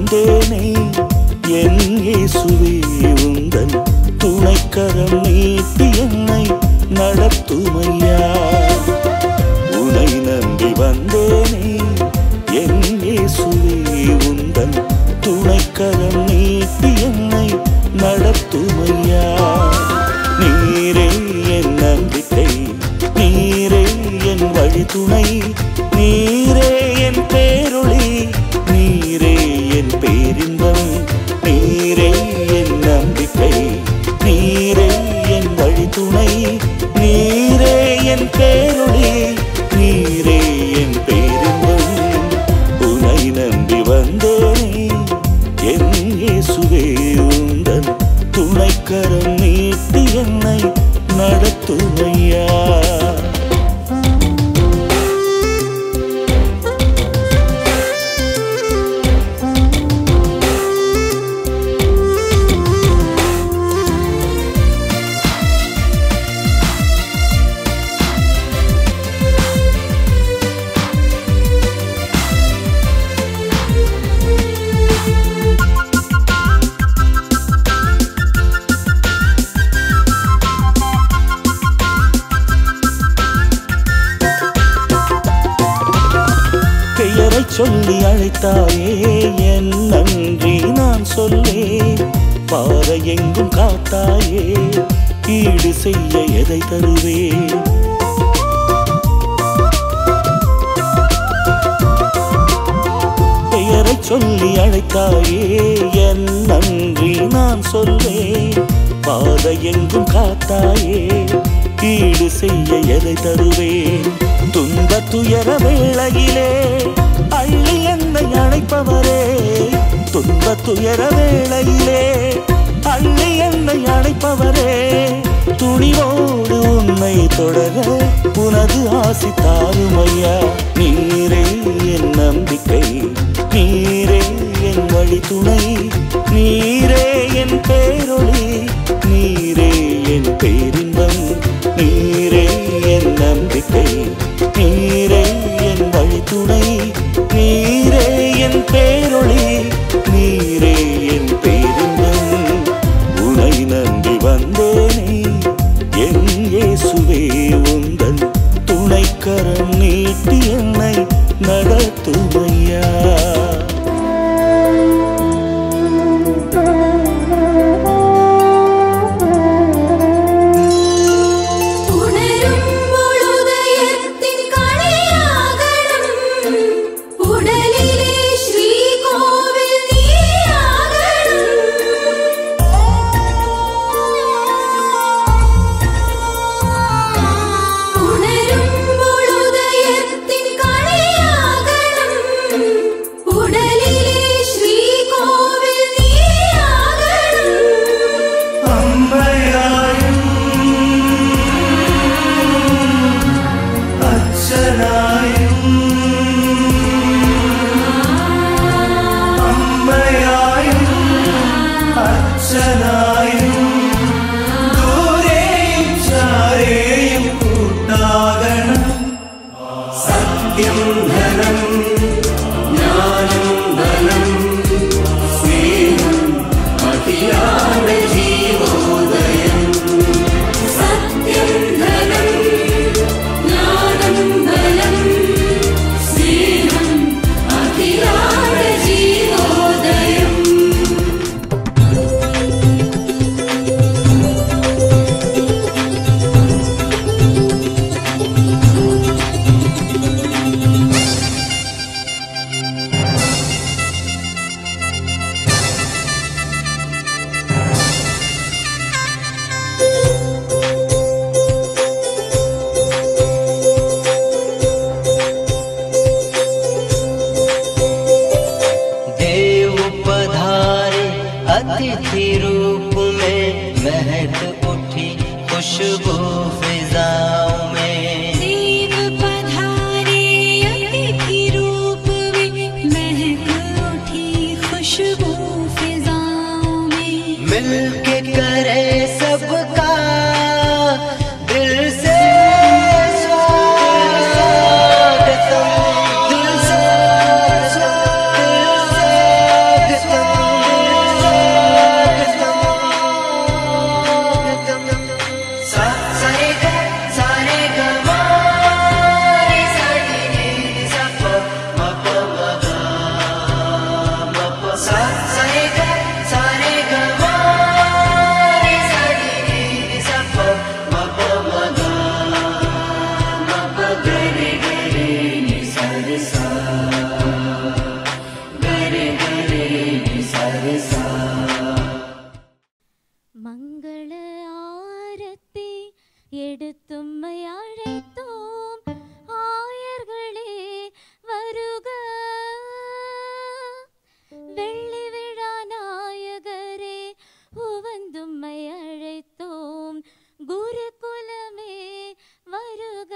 வந்தேனே என் இயேசுவே உந்தன் துணைக்கரம் நீட்டி என்னை நடத்துமையா உனை நம்பி வந்தேனே என் இயேசுவே உந்தன் துணைக்கரம் நீட்டி என்னை நடத்துமையா நீரே என் நம்பிக்கை நீரே என் வழி துணை நீரே என் பேரொளி நீரே என் பேரின்பம் நீரே என் நம்பிக்கை நீரே என் வழி துணை நீரே என் பேரொளி நீரே என் பேரின்பம் உனை நம்பி வந்தேனே என் இயேசுவே உந்தன் துணைக்கரம் நீட்டி என்னை நடத்துமையா பெயரை சொல்லி அழைத்தாயே என் நன்றி நான் சொல்லேன் பாறை எங்கும் காத்தாயே ஈடு செய்ய எதை தருவேன் பெயரை சொல்லி அழைத்தாயே என் நன்றி நான் சொல்வேன் பாதை எங்கும் காத்தாயே ஈடு செய்ய எதை தருவேன் துன்ப துயர வேளையிலே அள்ளி என்னை அழைப்பவரே துன்ப துயர வேளையிலே அள்ளி என்னை அழைப்பவரே துணிவோடு உன்னை தொடர உனது ஆசி தாருமையா நீரே என் நம்பிக்கை நீரே என் வழி துணை நீரே என் பேரொளி நீரே என் பேரின்பம் நீரே என் நம்பிக்கை நீரே என் வழி துணை நீரே என் பேரொளி நீரே என் பேரின்பம் உனை நம்பி வந்தேனே என் இயேசுவே உந்தன் துணைக்கரம் நீட்டி என்னை நடத்துமையா ഉണരും മുഴുതയത്തിൻ കണിയാകണം ഉടലിലെ ശ്രീകോവിൽ നീയാകണം ഉണരും മുഴുതയത്തിൻ കണിയാകണം ഉടലിലെ ശ്രീകോവിൽ നീയാകണം അമ്മയായും അച്ഛനായും അമ്മയായും അച്ഛനായും ദൂരെയും ചാരെയും കൂട്ടാകണം സത്യം ധനം ജ്ഞാനം ധനം സ്നേഹം മതിയായ ജീവോദയം സത്യം ധനം ജ്ഞാനം ബലം സ്നേഹം അഖിലാണ്ട ജീവോദയം देव पधारे अतिथि रूप में महक उठी खुशबू फिजाओं में देव पधारे अतिथि रूप में महक उठी खुशबू फिजाओं में मिलके करे सबका दिल से स्वागतम दिल से दिल से सहसा மங்கள ஆரத்தி எடுத்தும்மை அழைத்தோம் ஆயர்களே வருக வெள்ளி விழா நாயகரே உவந்தும்மை அழைத்தோம் குருகுலமே வருக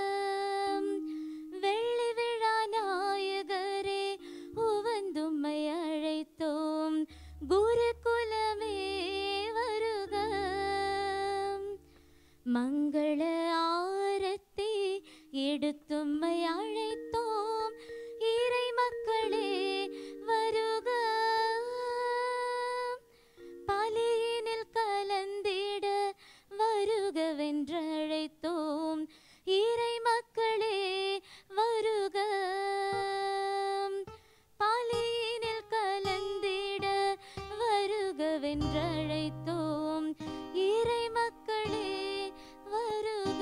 வெள்ளி விழா நாயகரே உவந்தும்மை அழைத்தோம் குருகுலமே வருக மங்கள ஆரத்தி எடுத்தும்மை அழைத்தோம் இறை மக்களே வருக பலியினில் கலந்திட வருகவென்றழைத்தோம் இறை மக்களே வருக பலியினில் கலந்திட வருகவென்றழைத்தோம் இறை மக்களே வருக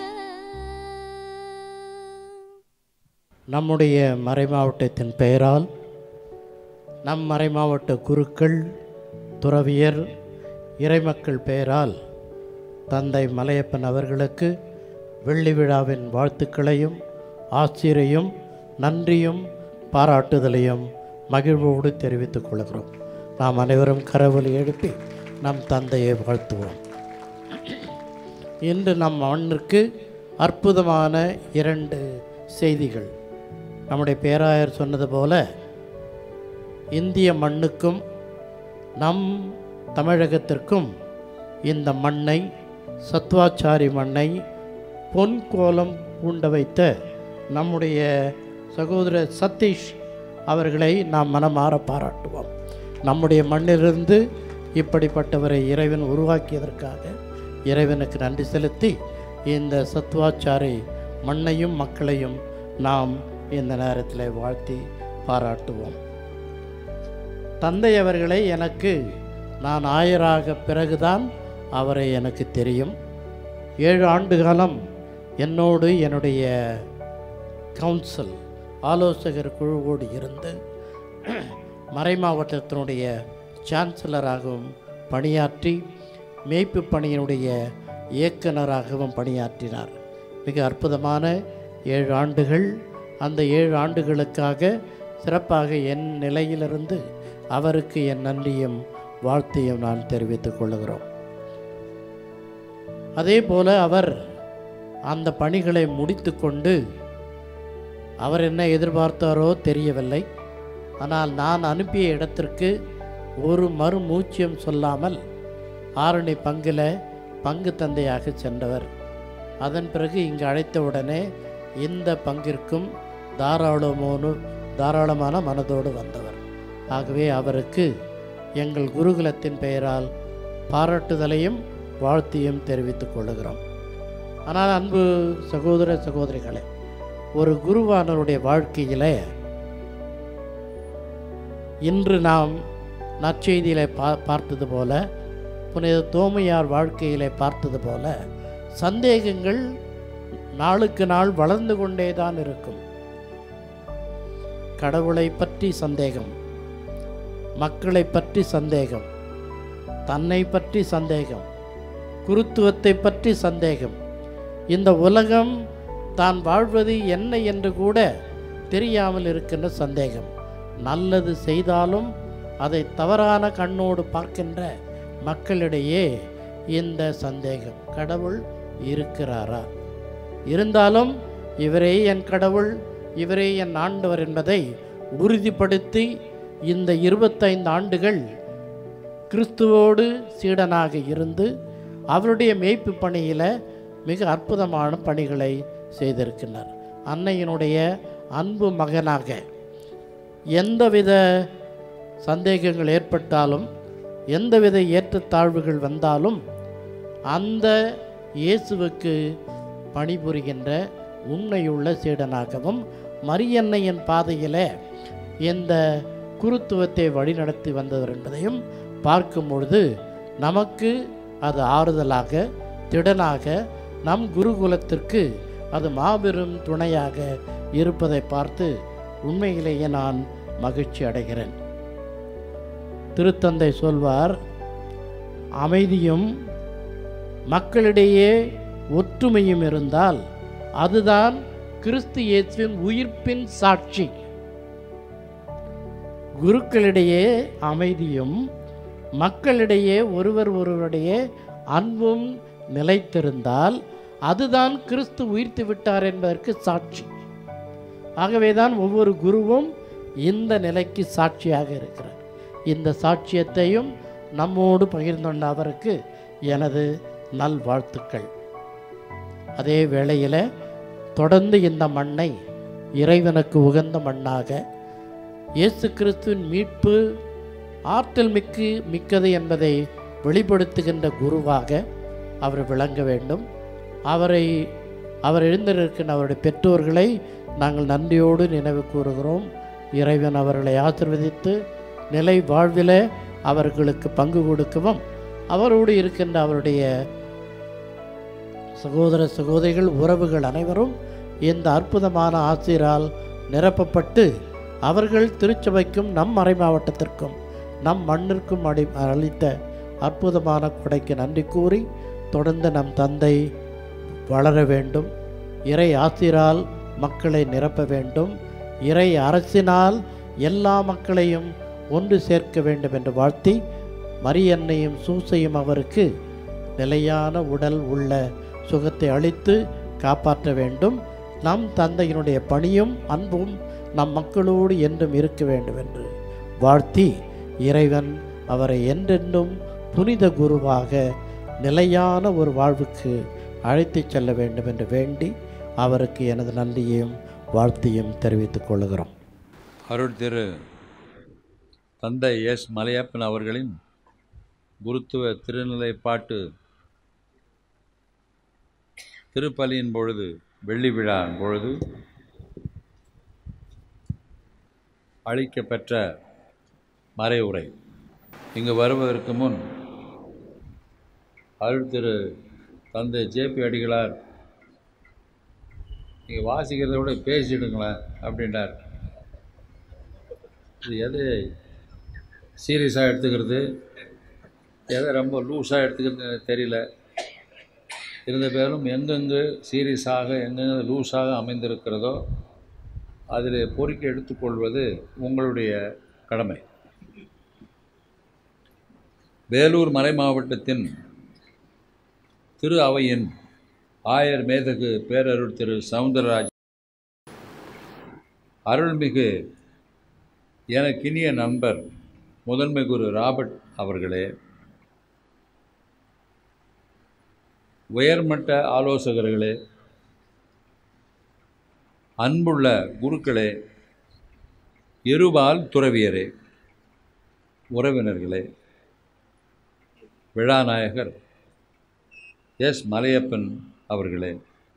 நம்முடைய மறைமாவட்டத்தின் பெயரால் நம் மறைமாவட்ட குருக்கள் துறவியர் இறைமக்கள் பெயரால் தந்தை மலையப்பன் அவர்களுக்கு வெள்ளி விழாவின் வாழ்த்துக்களையும் ஆசிரியையும் நன்றியும் பாராட்டுதலையும் மகிழ்வோடு தெரிவித்துக் கொள்கிறோம் நாம் அனைவரும் கரவொலி எழுப்பி நம் தந்தையை வாழ்த்துவோம் இன்று நம் மண்ணிற்கு அற்புதமான இரண்டு செய்திகள் நம்முடைய பேராயர் சொன்னது போல இந்திய மண்ணுக்கும் நம் தமிழகத்திற்கும் இந்த மண்ணை சத்வாச்சாரி மண்ணை பொன் கோலம் பூண்ட வைத்த நம்முடைய சகோதரர் சதீஷ் அவர்களை நாம் மனமாற பாராட்டுவோம் நம்முடைய மண்ணிலிருந்து இப்படிப்பட்டவரை இறைவன் உருவாக்கியதற்காக இறைவனுக்கு நன்றி செலுத்தி இந்த சத்வாச்சாரி மண்ணையும் மக்களையும் நாம் இந்த நேரத்தில் வாழ்த்தி பாராட்டுவோம் தந்தை அவர்களை எனக்கு நான் ஆயராக பிறகுதான் அவரை எனக்கு தெரியும் ஏழு ஆண்டு காலம் என்னோடு என்னுடைய கவுன்சில் ஆலோசகர் குழுவோடு இருந்து மறைமாவட்டத்தினுடைய சான்சலராகவும் பணியாற்றி மேய்ப்பு பணியினுடைய இயக்குனராகவும் பணியாற்றினார் மிக அற்புதமான ஏழு ஆண்டுகள் அந்த ஏழு ஆண்டுகளுக்காக சிறப்பாக என் நிலையிலிருந்து அவருக்கு என் நன்றியும் வாழ்த்தையும் நான் தெரிவித்துக் கொள்கிறோம் அதே போல அவர் அந்த பணிகளை முடித்துக்கொண்டு அவர் என்ன எதிர்பார்த்தாரோ தெரியவில்லை ஆனால் நான் அனுப்பிய இடத்திற்கு ஒரு மறு மூச்சியம் சொல்லாமல் ஆரணி பங்கில் பங்கு தந்தையாக சென்றவர் அதன் பிறகு இங்கு அழைத்தவுடனே இந்த பங்கிற்கும் தாராளமோனு தாராளமான மனதோடு வந்தவர் ஆகவே அவருக்கு எங்கள் குருகுலத்தின் பெயரால் பாராட்டுதலையும் வாழ்த்தையும் தெரிவித்துக் கொள்கிறோம் ஆனால் அன்பு சகோதர சகோதரிகளே ஒரு குருவானவருடைய வாழ்க்கையில் இன்று நாம் நற்செய்தியிலே பா பார்த்தது போல புனித தோமையார் வாழ்க்கையிலே பார்த்தது போல சந்தேகங்கள் நாளுக்கு நாள் வளர்ந்து கொண்டே தான் இருக்கும் கடவுளை பற்றி சந்தேகம் மக்களை பற்றி சந்தேகம் தன்னை பற்றி சந்தேகம் குருத்துவத்தை பற்றி சந்தேகம் இந்த உலகம் தான் வாழ்வது என்ன என்று கூட தெரியாமல் இருக்கின்ற சந்தேகம் நல்லது செய்தாலும் அதை தவறான கண்ணோடு பார்க்கின்ற மக்களிடையே இந்த சந்தேகம் கடவுள் இருக்கிறாரா இருந்தாலும் இவரே என் கடவுள் இவரே என் ஆண்டவர் என்பதை உறுதிப்படுத்தி இந்த இருபத்தைந்து ஆண்டுகள் கிறிஸ்துவோடு சீடனாக இருந்து அவருடைய மேய்ப்பு பணியில் மிக அற்புதமான பணிகளை செய்திருக்கிறார் அன்னையினுடைய அன்பு மகனாக எந்தவித சந்தேகங்கள் ஏற்பட்டாலும் எந்தவித ஏற்றத்தாழ்வுகள் வந்தாலும் அந்த இயேசுவுக்கு பணிபுரிகின்ற உண்மையுள்ள சீடனாகவும் மரியன்னையின் பாதையில் இந்த குருத்துவத்தை வழிநடத்தி வந்தவர் என்பதையும் பார்க்கும் பொழுது நமக்கு அது ஆறுதலாக திடனாக நம் குருகுலத்திற்கு அது மாபெரும் துணையாக இருப்பதை பார்த்து உண்மையிலேயே நான் மகிழ்ச்சி அடைகிறேன் திருத்தந்தை சொல்வார் அமைதியும் மக்களிடையே ஒற்றுமையும் இருந்தால் அதுதான் கிறிஸ்து இயேசுவின் உயிர்ப்பின் சாட்சி குருக்களிடையே அமைதியும் மக்களிடையே ஒருவர் ஒருவருடைய அன்பும் நிலைத்திருந்தால் அதுதான் கிறிஸ்து உயிர்த்து விட்டார் என்பதற்கு சாட்சி ஆகவேதான் ஒவ்வொரு குருவும் இந்த நிலைக்கு சாட்சியாக இருக்கிறார் இந்த சாட்சியத்தையும் நம்மோடு பகிர்ந்துள்ள அவருக்கு எனது நல்வாழ்த்துக்கள் அதே வேளையில் தொடர்ந்து இந்த மண்ணை இறைவனுக்கு உகந்த மண்ணாக இயேசு கிறிஸ்துவின் மீட்பு ஆற்றல் மிக்கு மிக்கது என்பதை வெளிப்படுத்துகின்ற குருவாக அவர் விளங்க வேண்டும் அவரை அவர் எழுந்திருக்கின்ற அவருடைய பெற்றோர்களை நாங்கள் நன்றியோடு நினைவு கூறுகிறோம் இறைவன் அவர்களை ஆசிர்வதித்து நிலை வாழ்விலே அவர்களுக்கு பங்கு கொடுக்கவும் அவரோடு இருக்கின்ற அவருடைய சகோதர சகோதரிகள் உறவுகள் அனைவரும் இந்த அற்புதமான ஆசிரால் நிரப்பப்பட்டு அவர்கள் திருச்சபைக்கும் நம் மறை மாவட்டத்திற்கும் நம் மண்ணிற்கும் அடி அளித்த அற்புதமான கொடைக்கு நன்றி கூறி தொடர்ந்து நம் தந்தை வளர வேண்டும் இறை ஆசிரால் மக்களை நிரப்ப வேண்டும் இறை அரசினால் எல்லா மக்களையும் ஒன்று சேர்க்க வேண்டும் என்று வாழ்த்தி மரியன்னையும் சூசையும் அவருக்கு நிலையான உடல் உள்ள சுகத்தை அளித்து காப்பாற்ற வேண்டும் நம் தந்தையினுடைய பணியும் அன்பும் நம் மக்களோடு என்றும் இருக்க வேண்டும் என்று வாழ்த்தி இறைவன் அவரை என்றென்றும் புனித குருவாக நிலையான ஒரு வாழ்வுக்கு அழைத்துச் செல்ல வேண்டும் என்று வேண்டி அவருக்கு எனது நன்றியையும் வாழ்த்தையும் தெரிவித்துக் கொள்கிறோம் அருள் திரு தந்தை எஸ் மலையப்பன் அவர்களின் குருத்துவ திருநிலைப்பாட்டு திருப்பலியின் பொழுது வெள்ளி விழா பொழுது அளிக்கப்பெற்ற மறைவுரை இங்கு வருவதற்கு முன் அருள் திரு தந்தை ஜேபி அடிகளார் நீங்கள் வாசிக்கிறத விட பேசிடுங்களேன் அப்படின்றார் இது எது சீரியஸாக எடுத்துக்கிறது எதை ரொம்ப லூஸாக எடுத்துக்கிறது எனக்கு தெரியல இருந்த பேரும் எங்கெங்கு சீரியஸாக எங்கெங்கு லூஸாக அமைந்திருக்கிறதோ அதில் பொறுக்கி எடுத்துக்கொள்வது உங்களுடைய கடமை வேலூர் மறை மாவட்டத்தின் திரு அவையின் ஆயர் மேதகு பேரருள் திரு சவுந்தரராஜ் அருள்மிகு எனக்கினிய நண்பர் முதன்மை குரு ராபர்ட் அவர்களே உயர்மட்ட ஆலோசகர்களே அன்புள்ள குருக்களே இருபால் துறவியரே உறவினர்களே விழாநாயகர் எஸ் மலையப்பன் அவர்களே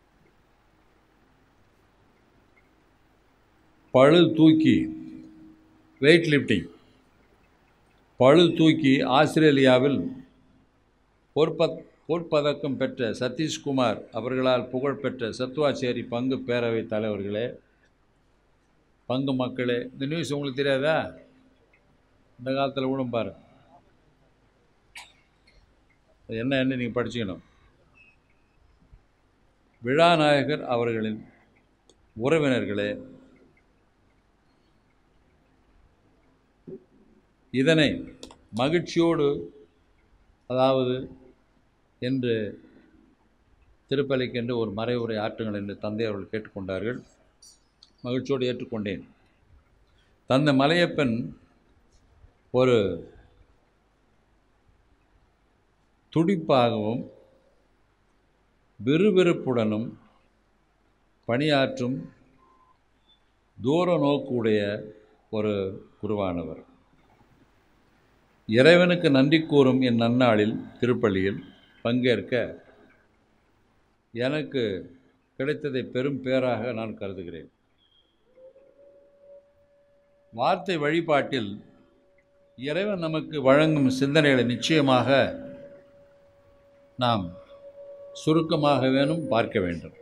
பழு தூக்கி வெயிட் லிஃப்டிங் பழு தூக்கி ஆஸ்திரேலியாவில் பொற்பத் பொற்பதக்கம் பெற்ற சதீஷ்குமார் அவர்களால் புகழ்பெற்ற சத்துவாச்சேரி பங்கு பேரவைத் தலைவர்களே பங்கு மக்களே இந்த நியூஸ் உங்களுக்கு தெரியாதா இந்த காலத்தில் கூட பாரு அது என்ன என்ன நீங்கள் படிச்சுக்கணும் விழாநாயகர் அவர்களின் உறவினர்களே இதனை மகிழ்ச்சியோடு அதாவது என்று திருப்பலிக்கென்று ஒரு மறைவுரை ஆற்றுங்கள் என்று தந்தை அவர்கள் கேட்டுக்கொண்டார்கள் மகிழ்ச்சியோடு ஏற்றுக்கொண்டேன் தந்தை மலையப்பன் ஒரு துடிப்பாகவும் விறுவிறுப்புடனும் பணியாற்றும் தூர நோக்குடைய ஒரு குருவானவர் இறைவனுக்கு நன்றி கூறும் என் நன்னாளில் திருப்பள்ளியில் பங்கேற்க எனக்கு கிடைத்ததை பெரும் பேராக நான் கருதுகிறேன் வார்த்தை வழிபாட்டில் இறைவன் நமக்கு வழங்கும் சிந்தனைகளை நிச்சயமாக நாம் சுருக்கமாக வேணும் பார்க்க வேண்டும்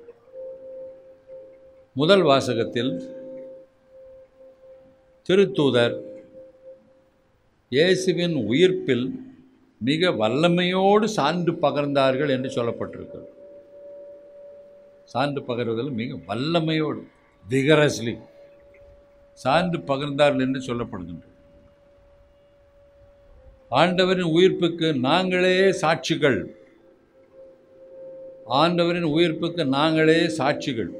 முதல் வாசகத்தில் திருத்தூதர் இயேசுவின் உயிர்ப்பில் மிக வல்லமையோடு சான்று பகர்ந்தார்கள் என்று சொல்லப்பட்டிருக்கிறது சான்று பகர்வதில் மிக வல்லமையோடு விகரஸ்லி சான்று பகிர்ந்தார்கள் என்று சொல்லப்படுகின்றது ஆண்டவரின் உயிர்ப்புக்கு நாங்களே சாட்சிகள் ஆண்டவரின் உயிர்ப்புக்கு நாங்களே சாட்சிகள்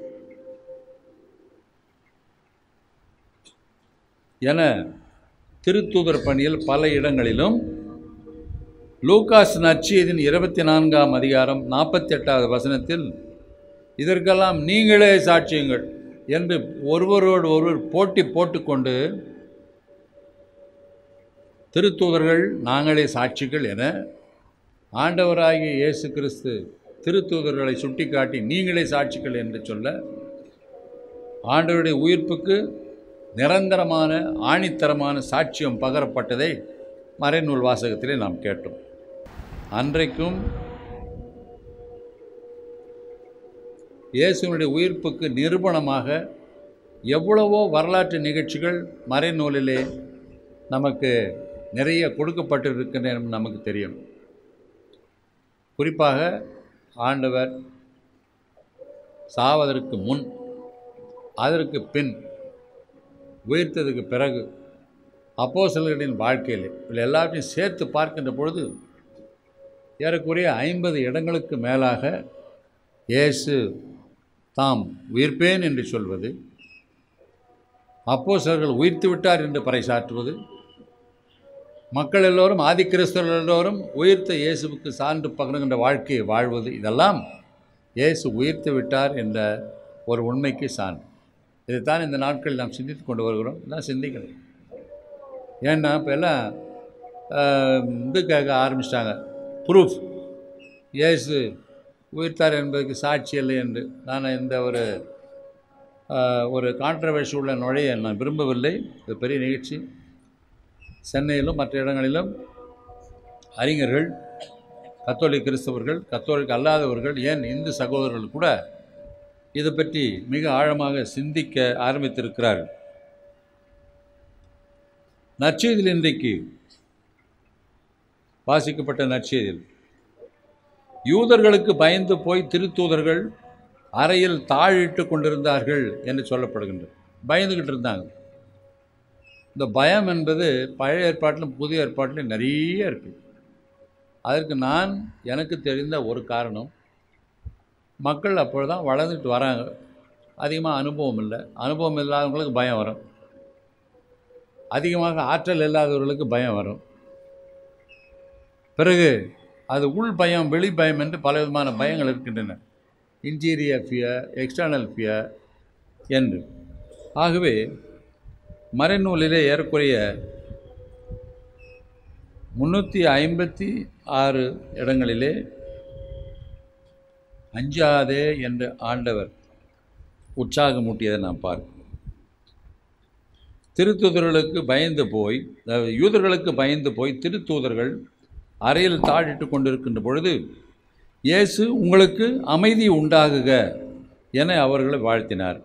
என திருத்தூதர் பணியில் பல இடங்களிலும் லூகாஸ் நற்செய்தியின் இருபத்தி நான்காம் அதிகாரம் நாற்பத்தி எட்டாவது வசனத்தில் இதற்கெல்லாம் நீங்களே சாட்சியுங்கள் என்று ஒருவரோடு ஒருவர் போட்டி போட்டுக்கொண்டு திருத்தூதர்கள் நாங்களே சாட்சிகள் என ஆண்டவராகிய இயேசு கிறிஸ்து திருத்தூதர்களை சுட்டிக்காட்டி நீங்களே சாட்சிகள் என்று சொல்ல ஆண்டவருடைய உயிர்ப்புக்கு நிரந்தரமான ஆணித்தரமான சாட்சியம் பகரப்பட்டதை மறைநூல் வாசகத்திலே நாம் கேட்டோம் அன்றைக்கும் இயேசுவினுடைய உயிர்ப்புக்கு நிரூபணமாக எவ்வளவோ வரலாற்று நிகழ்ச்சிகள் மறைநூலிலே நமக்கு நிறைய கொடுக்கப்பட்டிருக்கின்றன நமக்கு தெரியும் குறிப்பாக ஆண்டவர் சாவதற்கு முன் அதற்கு பின் உயிர்த்ததுக்கு பிறகு அப்போஸ்தலர்களின் வாழ்க்கையில் இதில் எல்லாத்தையும் சேர்த்து பார்க்கின்ற பொழுது ஏறக்குறைய ஐம்பது இடங்களுக்கு மேலாக இயேசு தாம் உயிர்ப்பேன் என்று சொல்வது அப்போஸ்தலர்கள் உயிர்த்து விட்டார் என்று பறைசாற்றுவது மக்கள் எல்லோரும் ஆதிக்கிறிஸ்தவர்கள் எல்லோரும் உயிர்த்த இயேசுவுக்கு சான்று பகிர்கின்ற வாழ்க்கையை வாழ்வது இதெல்லாம் இயேசு உயிர்த்து விட்டார் என்ற ஒரு உண்மைக்கு சான்று இதைத்தான் இந்த நாட்களில் நாம் சிந்தித்து கொண்டு வருகிறோம் எல்லாம் சிந்திக்கணும் ஏன்னா இப்போ எல்லாம் ஆஹ், இது கேட்க ஆரம்பிச்சிட்டாங்க ப்ரூஃப் இயேசு உயிர்த்தார் என்பதற்கு சாட்சி இல்லை என்று நான் இந்த ஒரு ஆஹ், ஒரு கான்ட்ரவர்சி உள்ள நுழைய நான் விரும்பவில்லை இது பெரிய நிகழ்ச்சி சென்னையிலும் மற்ற இடங்களிலும் அறிஞர்கள் கத்தோலிக் கிறிஸ்தவர்கள் கத்தோலிக் அல்லாதவர்கள் ஏன் இந்து சகோதரர்கள் கூட இதை பற்றி மிக ஆழமாக சிந்திக்க ஆரம்பித்திருக்கிறார்கள் நற்செய்தியில் இன்றைக்கு வாசிக்கப்பட்ட நற்செய்தியில் யூதர்களுக்கு பயந்து போய் திருத்தூதர்கள் அறையில் தாழிட்டு கொண்டிருந்தார்கள் என்று சொல்லப்படுகின்றது பயந்துகிட்டு இருந்தாங்க இந்த பயம் என்பது பழைய ஏற்பாட்டிலும் புதிய ஏற்பாட்டிலும் நிறைய இருக்குது அதற்கு நான் எனக்கு தெரிந்த ஒரு காரணம் மக்கள் அப்பொழுதுதான் வளர்ந்துட்டு வராங்க அதிகமாக அனுபவம் இல்லை அனுபவம் இல்லாதவங்களுக்கு பயம் வரும் அதிகமாக ஆற்றல் இல்லாதவர்களுக்கு பயம் வரும் பிறகு அது உள் பயம் வெளி பயம் என்று பல விதமான பயங்கள் இருக்கின்றன இன்டீரியர் ஃபியர் எக்ஸ்டர்னல் ஃபியர் என்று ஆகவே மறைநூலிலே ஏறக்குறைய முன்னூற்றி ஐம்பத்தி ஆறு இடங்களிலே அஞ்சாதே என்று ஆண்டவர் உற்சாகமூட்டியதை நாம் பார்க்கிறோம் திருத்தூதர்களுக்கு பயந்து போய் அதாவது யூதர்களுக்கு பயந்து போய் திருத்தூதர்கள் அறையில் தாழிட்டு கொண்டிருக்கின்ற பொழுது இயேசு உங்களுக்கு அமைதி உண்டாகுக என அவர்களை வாழ்த்தினார்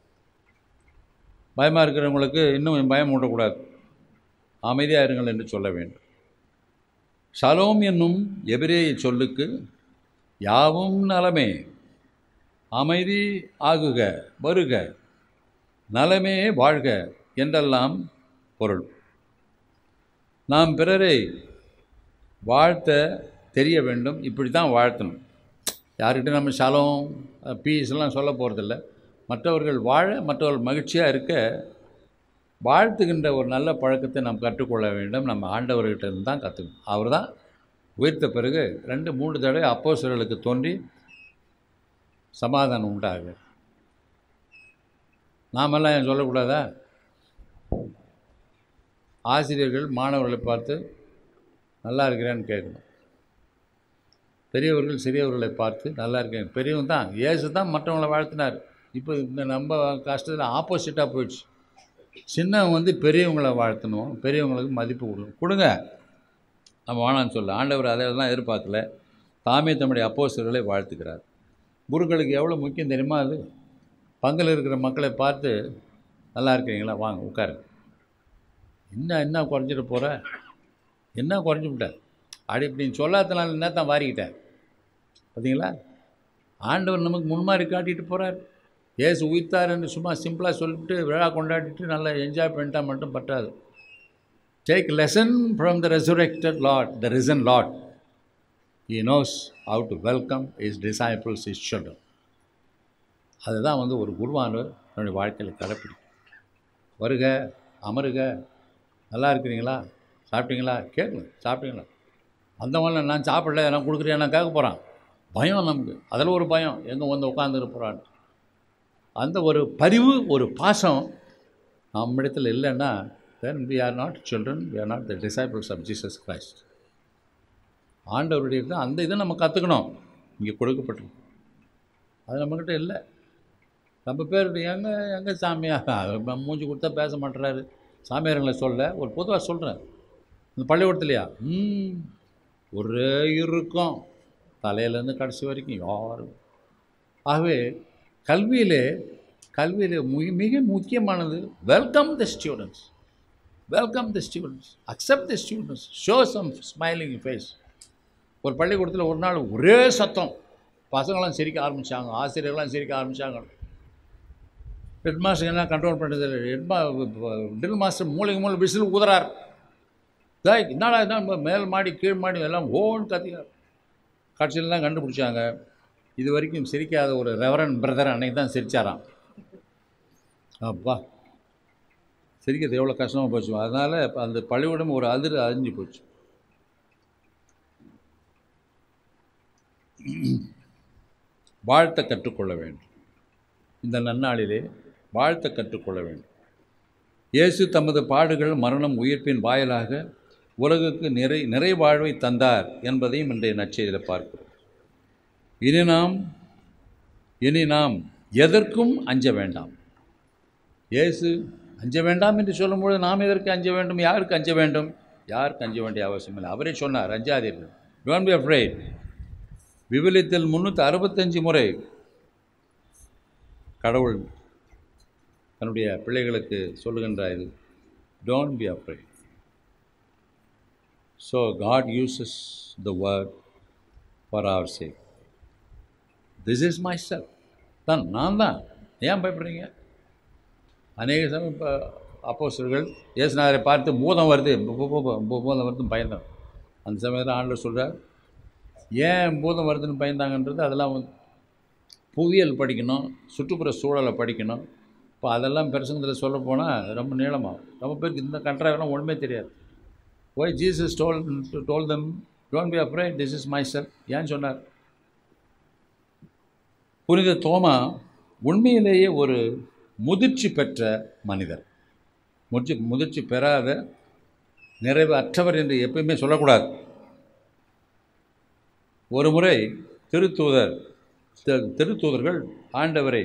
பயமாக இருக்கிறவங்களுக்கு இன்னும் பயம் ஊட்டக்கூடாது அமைதியாக இருங்கள் என்று சொல்ல வேண்டும் ஷலோம் என்னும் எபிரேய சொல்லுக்கு யாவும் நலமே அமைதி ஆகுக வருக நலமே வாழ்க என்றெல்லாம் பொருள் நாம் பிறரை வாழ்த்த தெரிய வேண்டும் இப்படி தான் வாழ்த்தணும் யார்கிட்ட நம்ம சலம் பீஸ்லாம் சொல்ல போகிறதில்ல மற்றவர்கள் வாழ மற்றவர்கள் மகிழ்ச்சியாக இருக்க வாழ்த்துகின்ற ஒரு நல்ல பழக்கத்தை நாம் கற்றுக்கொள்ள வேண்டும் நம்ம ஆண்டவர்கிட்ட இருந்து தான் கற்றுக்கணும் அவர் தான் உயிர்த்த பிறகு ரெண்டு மூணு தடவை அப்போஸ்தலர்களுக்கு தோன்றி சமாதானம் உண்டாகு நாமெல்லாம் ஏன் சொல்லக்கூடாதா ஆசிரியர்கள் மாணவர்களை பார்த்து நல்லா இருக்கிறேன்னு கேட்கணும் பெரியவர்கள் சிறியவர்களை பார்த்து நல்லா இருக்கேன் பெரியவங்க தான் இயேசு தான் மற்றவங்களை வாழ்த்தினார் இப்போ இந்த நம்ம கஷ்டத்தில் ஆப்போசிட்டாக போயிடுச்சு சின்னவங்க வந்து பெரியவங்களை வாழ்த்தணும் பெரியவங்களுக்கு மதிப்பு கொடுக்கணும் கொடுங்க நம்ம வேணான்னு சொல்ல ஆண்டவர் அதெல்லாம் எதிர்பார்க்கல தாமே தம்முடைய அப்போஸ்தலர்களை வாழ்த்துக்கிறார் குருக்களுக்கு எவ்வளோ முக்கியம் தெரியுமா அது பங்கில் இருக்கிற மக்களை பார்த்து நல்லா இருக்கிறீங்களா வாங்க உட்காருங்க என்ன என்ன குறைஞ்சிட போகிற என்ன குறைஞ்சி விட்டார் அப்படி இப்படின்னு சொல்லாதனால என்ன தான் வாரிக்கிட்டேன் பார்த்தீங்களா ஆண்டவர் நமக்கு முன்மாதிரி காட்டிட்டு போகிறார் ஏசு உயிர்த்தாருன்னு சும்மா சிம்பிளாக சொல்லிட்டு விழா கொண்டாடிட்டு நல்லா என்ஜாய் பண்ணிட்டா மட்டும் பற்றாது take lesson from the resurrected Lord the risen Lord he knows how to welcome his disciples his children அதுதான் வந்து ஒரு குருவானவர் தன்னுடைய வாழ்க்கையில் கடைப்பிடிக்கும் வருக அமருக நல்லா இருக்கிறீங்களா சாப்பிட்டீங்களா கேட்கணும் சாப்பிட்டீங்களா அந்த மாதிரி நான் சாப்பிடல நான் கொடுக்குறேன் நான் கேட்க போகிறான் பயம் நமக்கு அதில் ஒரு பயம் எங்கே வந்து உட்காந்துரு போகிறான் அந்த ஒரு பரிவு ஒரு பாசம் நம்மிடத்தில் இல்லைன்னா then we are not children we are not the disciples of jesus christ ஆண்டவருடைய இது அந்த இதை நம்ம கற்றுக்கணும் இங்கே கொடுக்கப்பட்டிருக்கு அது நம்மக்கிட்ட இல்லை நம்ம பேர் எங்கே எங்கே சாமியார் அவர் மூஞ்சி கொடுத்தா பேச மாட்டுறாரு சாமியாருங்களை சொல்ல ஒரு பொதுவாக சொல்கிறேன் இந்த பள்ளிக்கூடத்துலையா ம் ஒரே இருக்கும் தலையிலேருந்து கடைசி வரைக்கும் யாரும் ஆகவே கல்வியிலே கல்வியிலே மிக மிக முக்கியமானது welcome the students welcome the students accept the students show some smiling face ஒரு பள்ளிக்கூடத்தில் ஒரு நாள் ஒரே சத்தம் பசங்களாம் சிரிக்க ஆரம்பித்தாங்க ஆசிரியர்கள்லாம் சிரிக்க ஆரம்பித்தாங்க ஹெட் மாஸ்டர் என்ன கண்ட்ரோல் பண்ணுறது ஹெட் மா ட்ரில் மாஸ்டர் மூளைக்கு மூளை விசில் ஊதுறார் டேய் என்னடா இதான் மேல் மாடி கீழ் மாடி எல்லாம் ஓன்னு கத்திக்கிறார் கடைசியில் தான் கண்டுபிடிச்சாங்க இது வரைக்கும் சிரிக்காத ஒரு ரெவரன் பிரதர் அன்னைக்கு தான் சிரிச்சாராம் அப்பா சிரிக்கிறது எவ்வளோ கஷ்டமாக போச்சு அதனால் அந்த பள்ளிக்கூடம் ஒரு அதிர் அழிஞ்சு போச்சு வாழ்த்த கற்றுக்கொள்ள வேண்டும் இந்த நன்னாளிலே வாழ்த்த கற்றுக்கொள்ள வேண்டும் இயேசு தமது பாடுகள் மரணம் உயிர்ப்பின் வாயிலாக உலகுக்கு நிறை நிறைவாழ்வை தந்தார் என்பதையும் இன்றைய நற்செய்தியில் பார்க்கிறோம் இனி நாம் இனி நாம் எதற்கும் அஞ்ச வேண்டாம் இயேசு அஞ்ச வேண்டாம் என்று சொல்லும்பொழுது நாம் எதற்கு அஞ்ச வேண்டும் யாருக்கு அஞ்ச வேண்டும் யாருக்கு அஞ்ச வேண்டிய அவசியம் இல்லை அவரே சொன்னார் அஞ்சாதீர்கள் டோன்ட் பி afraid விவிலியத்தில் முந்நூற்றி அறுபத்தஞ்சு முறை கடவுள் தன்னுடைய பிள்ளைகளுக்கு சொல்லுகின்ற இது don't be afraid so God uses the word for our sake this is my self தான் நான் தான் ஏன் பயப்படுறீங்க அநேக சமயம் இப்போ அப்போஸ்தலர்கள் இயேசுநாதரை பார்த்து பூதம் வருது பூ- பூ- பூ- பூ- பூதம் வருதுன்னு பயந்தான் அந்த சமயத்தில் ஆண்டவர் சொல்கிறார் ஏன் பூதம் வருதுன்னு பயந்தாங்கன்றது அதெல்லாம் வந்து புவியியல் படிக்கணும் சுற்றுப்புற சூழலை படிக்கணும் இப்போ அதெல்லாம் பிரசங்கத்தில் சொல்ல போனால் ரொம்ப நீளமாகும் ரொம்ப பேருக்கு இந்த கண்ட்ராக்ட்லாம் ஒன்றுமே தெரியாது why Jesus told told them don't be afraid this is my self ஏன் சொன்னார் புனித தோமா உண்மையிலேயே ஒரு முதிர்ச்சி பெற்ற மனிதர் முதிர்ச்சி முதிர்ச்சி பெறாத நிறைவு அற்றவர் என்று எப்பயுமே சொல்லக்கூடாது ஒரு முறை திருத்தூதர் தி- திருத்தூதர்கள் ஆண்டவரை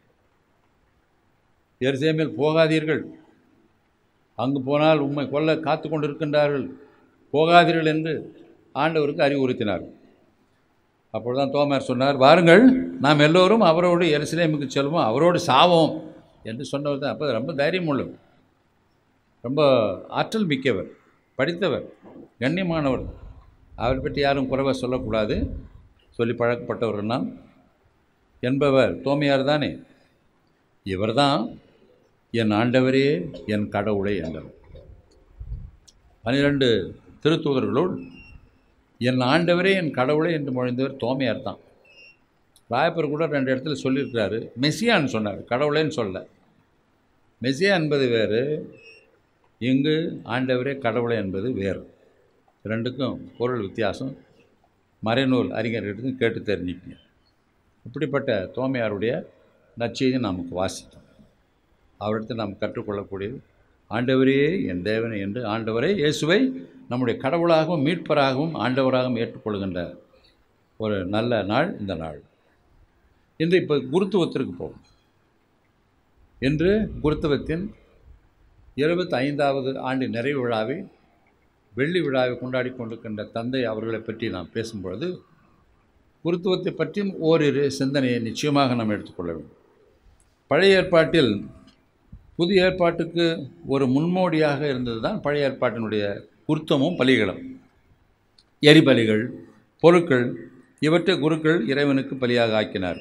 எருசலேமில் போகாதீர்கள் அங்கு போனால் உம்மை கொல்ல காத்து கொண்டிருக்கின்றார்கள் போகாதீர்கள் என்று ஆண்டவருக்கு அறிவுறுத்தினார் அப்பொழுதுதான் தோமர் சொன்னார் வாருங்கள் நாம் எல்லோரும் அவரோடு எருசலேமுக்கு செல்வோம் அவரோடு சாவோம் என்று சொன்னவர் தான் அப்போ ரொம்ப தைரியம் உள்ளவர் ரொம்ப ஆற்றல் மிக்கவர் படித்தவர் கண்ணியமானவர் அவரை பற்றி யாரும் குறைவாக சொல்லக்கூடாது சொல்லி பழக்கப்பட்டவர் நாம் என்பவர் தோமையார் தானே இவர்தான் என் ஆண்டவரே என் கடவுளே என்றவர் பனிரெண்டு திருத்தூதர்களுள் என் ஆண்டவரே என் கடவுளே என்று மொழிந்தவர் தோமையார் தான் ராயப்பர் கூட ரெண்டு இடத்துல சொல்லியிருக்கிறாரு மெஸ்ஸியான்னு சொன்னார் கடவுளேன்னு சொல்ல மெஸ்ஸியா என்பது வேறு இங்கு ஆண்டவரே கடவுளே என்பது வேறு ரெண்டுக்கும் பொருள் வித்தியாசம் மறைநூல் அறிஞர்கிட்ட கேட்டு தெரிஞ்சுக்கங்க இப்படிப்பட்ட தோமையாருடைய நற்செய்தி நமக்கு வாசித்தோம் அவரிடத்தில் நாம் கற்றுக்கொள்ளக்கூடியது ஆண்டவரே என் தேவனே என்று ஆண்டவரே இயேசுவை நம்முடைய கடவுளாகவும் மீட்பராகவும் ஆண்டவராகவும் ஏற்றுக்கொள்கின்ற ஒரு நல்ல நாள் இந்த நாள் இன்று இப்போ குருத்துவத்திற்கு போகும் இன்று குருத்துவத்தின் இருபத்தி ஐந்தாவது ஆண்டு நிறைவு விழாவை வெள்ளி விழாவை கொண்டாடி கொண்டிருக்கின்ற தந்தை அவர்களை பற்றி நாம் பேசும்பொழுது குருத்துவத்தை பற்றியும் ஓரிரு சிந்தனையை நிச்சயமாக நாம் எடுத்துக்கொள்ள வேண்டும் பழைய ஏற்பாட்டில் புதிய ஏற்பாட்டுக்கு ஒரு முன்மோடியாக இருந்தது தான் பழைய ஏற்பாட்டினுடைய குருத்தமும் பலிகளும் எரிபலிகள் பொருட்கள் இவற்றை குருக்கள் இறைவனுக்கு பலியாக ஆக்கினார்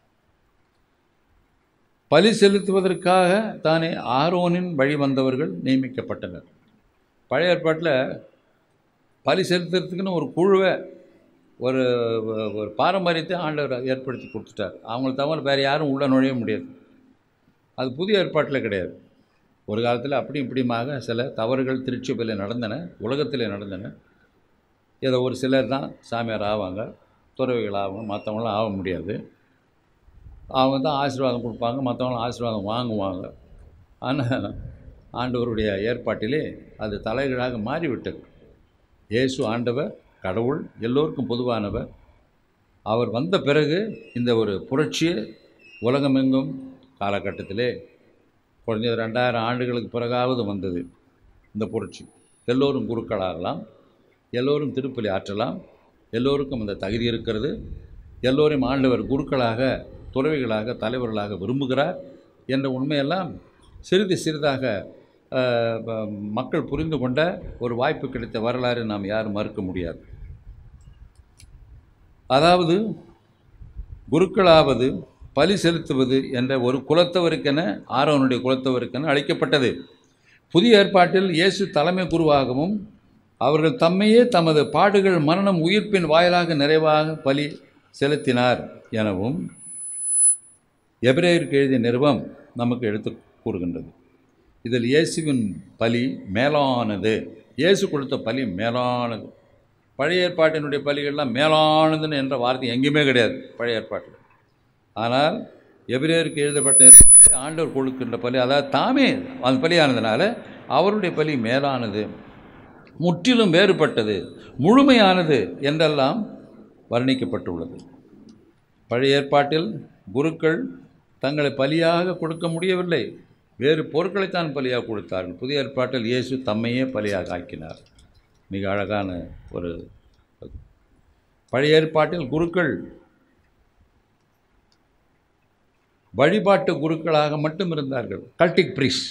பலி செலுத்துவதற்காக தானே ஆரோனின் வழி வந்தவர்கள் நியமிக்கப்பட்டனர் பழைய ஏற்பாட்டில் பலி செலுத்துறதுக்குன்னு ஒரு குழுவை ஒரு ஒரு பாரம்பரியத்தை ஆண்டவர் ஏற்படுத்தி கொடுத்துட்டார் அவங்கள தவிர வேறு யாரும் உள்ளே நுழைய முடியாது அது புதிய ஏற்பாட்டில் கிடையாது ஒரு காலத்தில் அப்படி இப்படியுமாக சில தவறுகள் திருச்சபையில் நடந்தன உலகத்தில் நடந்தன ஏதோ ஒரு சிலர் தான் சாமியார் ஆவாங்க துறவிகள் ஆவாங்க மற்றவங்களாம் ஆக முடியாது அவங்க தான் ஆசீர்வாதம் கொடுப்பாங்க மற்றவங்களும் ஆசீர்வாதம் வாங்குவாங்க ஆனால் ஆண்டவருடைய ஏற்பாட்டிலே அது தலைகீழாக மாறிவிட்டது இயேசு ஆண்டவர் கடவுள் எல்லோருக்கும் பொதுவானவர் அவர் வந்த பிறகு இந்த ஒரு புரட்சி உலகமெங்கும் காலகட்டத்திலே குறைஞ்சது ரெண்டாயிரம் ஆண்டுகளுக்கு பிறகாவது வந்தது இந்த புரட்சி எல்லோரும் குருக்களாகலாம் எல்லோரும் திருப்பலி ஆற்றலாம் எல்லோருக்கும் அந்த தகுதி இருக்கிறது எல்லோரையும் ஆண்டவர் குருக்களாக துறவிகளாக தலைவர்களாக விரும்புகிறார் என்ற உண்மையெல்லாம் சிறிது சிறிதாக அஹ், ப- மக்கள் புரிந்து கொண்ட ஒரு வாய்ப்பு கிடைத்த வரலாறு நாம் யாரும் மறுக்க முடியாது அதாவது குருக்களாவது பலி செலுத்துவது என்ற ஒரு குலத்தவருக்கென ஆரோனுடைய குலத்தவருக்கென அழைக்கப்பட்டது புதிய ஏற்பாட்டில் இயேசு தலைமை குருவாகவும் அவர்கள் தம்மையே தமது பாடுகள் மரணம் உயிர்ப்பின் வாயிலாக நிறைவாக பலி செலுத்தினார் எனவும் எபிரேயருக்கு எழுதிய நிறுவம் நமக்கு எடுத்து கூறுகின்றது இதில் இயேசுவின் பலி மேலானது இயேசு கொடுத்த பலி மேலானது பழைய ஏற்பாட்டினுடைய பலிகள்லாம் மேலானதுன்னு என்ற வார்த்தை எங்கேயுமே கிடையாது பழைய ஏற்பாட்டில் ஆனால் எபிரேயருக்கு எழுதப்பட்ட நேரத்திலே ஆண்டவர் கொடுக்கின்ற பலி அதாவது தாமே அந்த பலியானதுனால அவருடைய பலி மேலானது முற்றிலும் வேறுபட்டது முழுமையானது என்றெல்லாம் வர்ணிக்கப்பட்டுள்ளது பழைய ஏற்பாட்டில் குருக்கள் தங்களை பலியாக கொடுக்க முடியவில்லை வேறு பொருட்களைத்தான் பலியாக கொடுத்தார்கள் புதிய ஏற்பாட்டில் இயேசு தம்மையே பலியாக ஆக்கினார் மிக அழகான ஒரு பழைய ஏற்பாட்டில் குருக்கள் வழிபாட்டு குருக்களாக மட்டும் இருந்தார்கள் கல்டிக் ப்ரீஸ்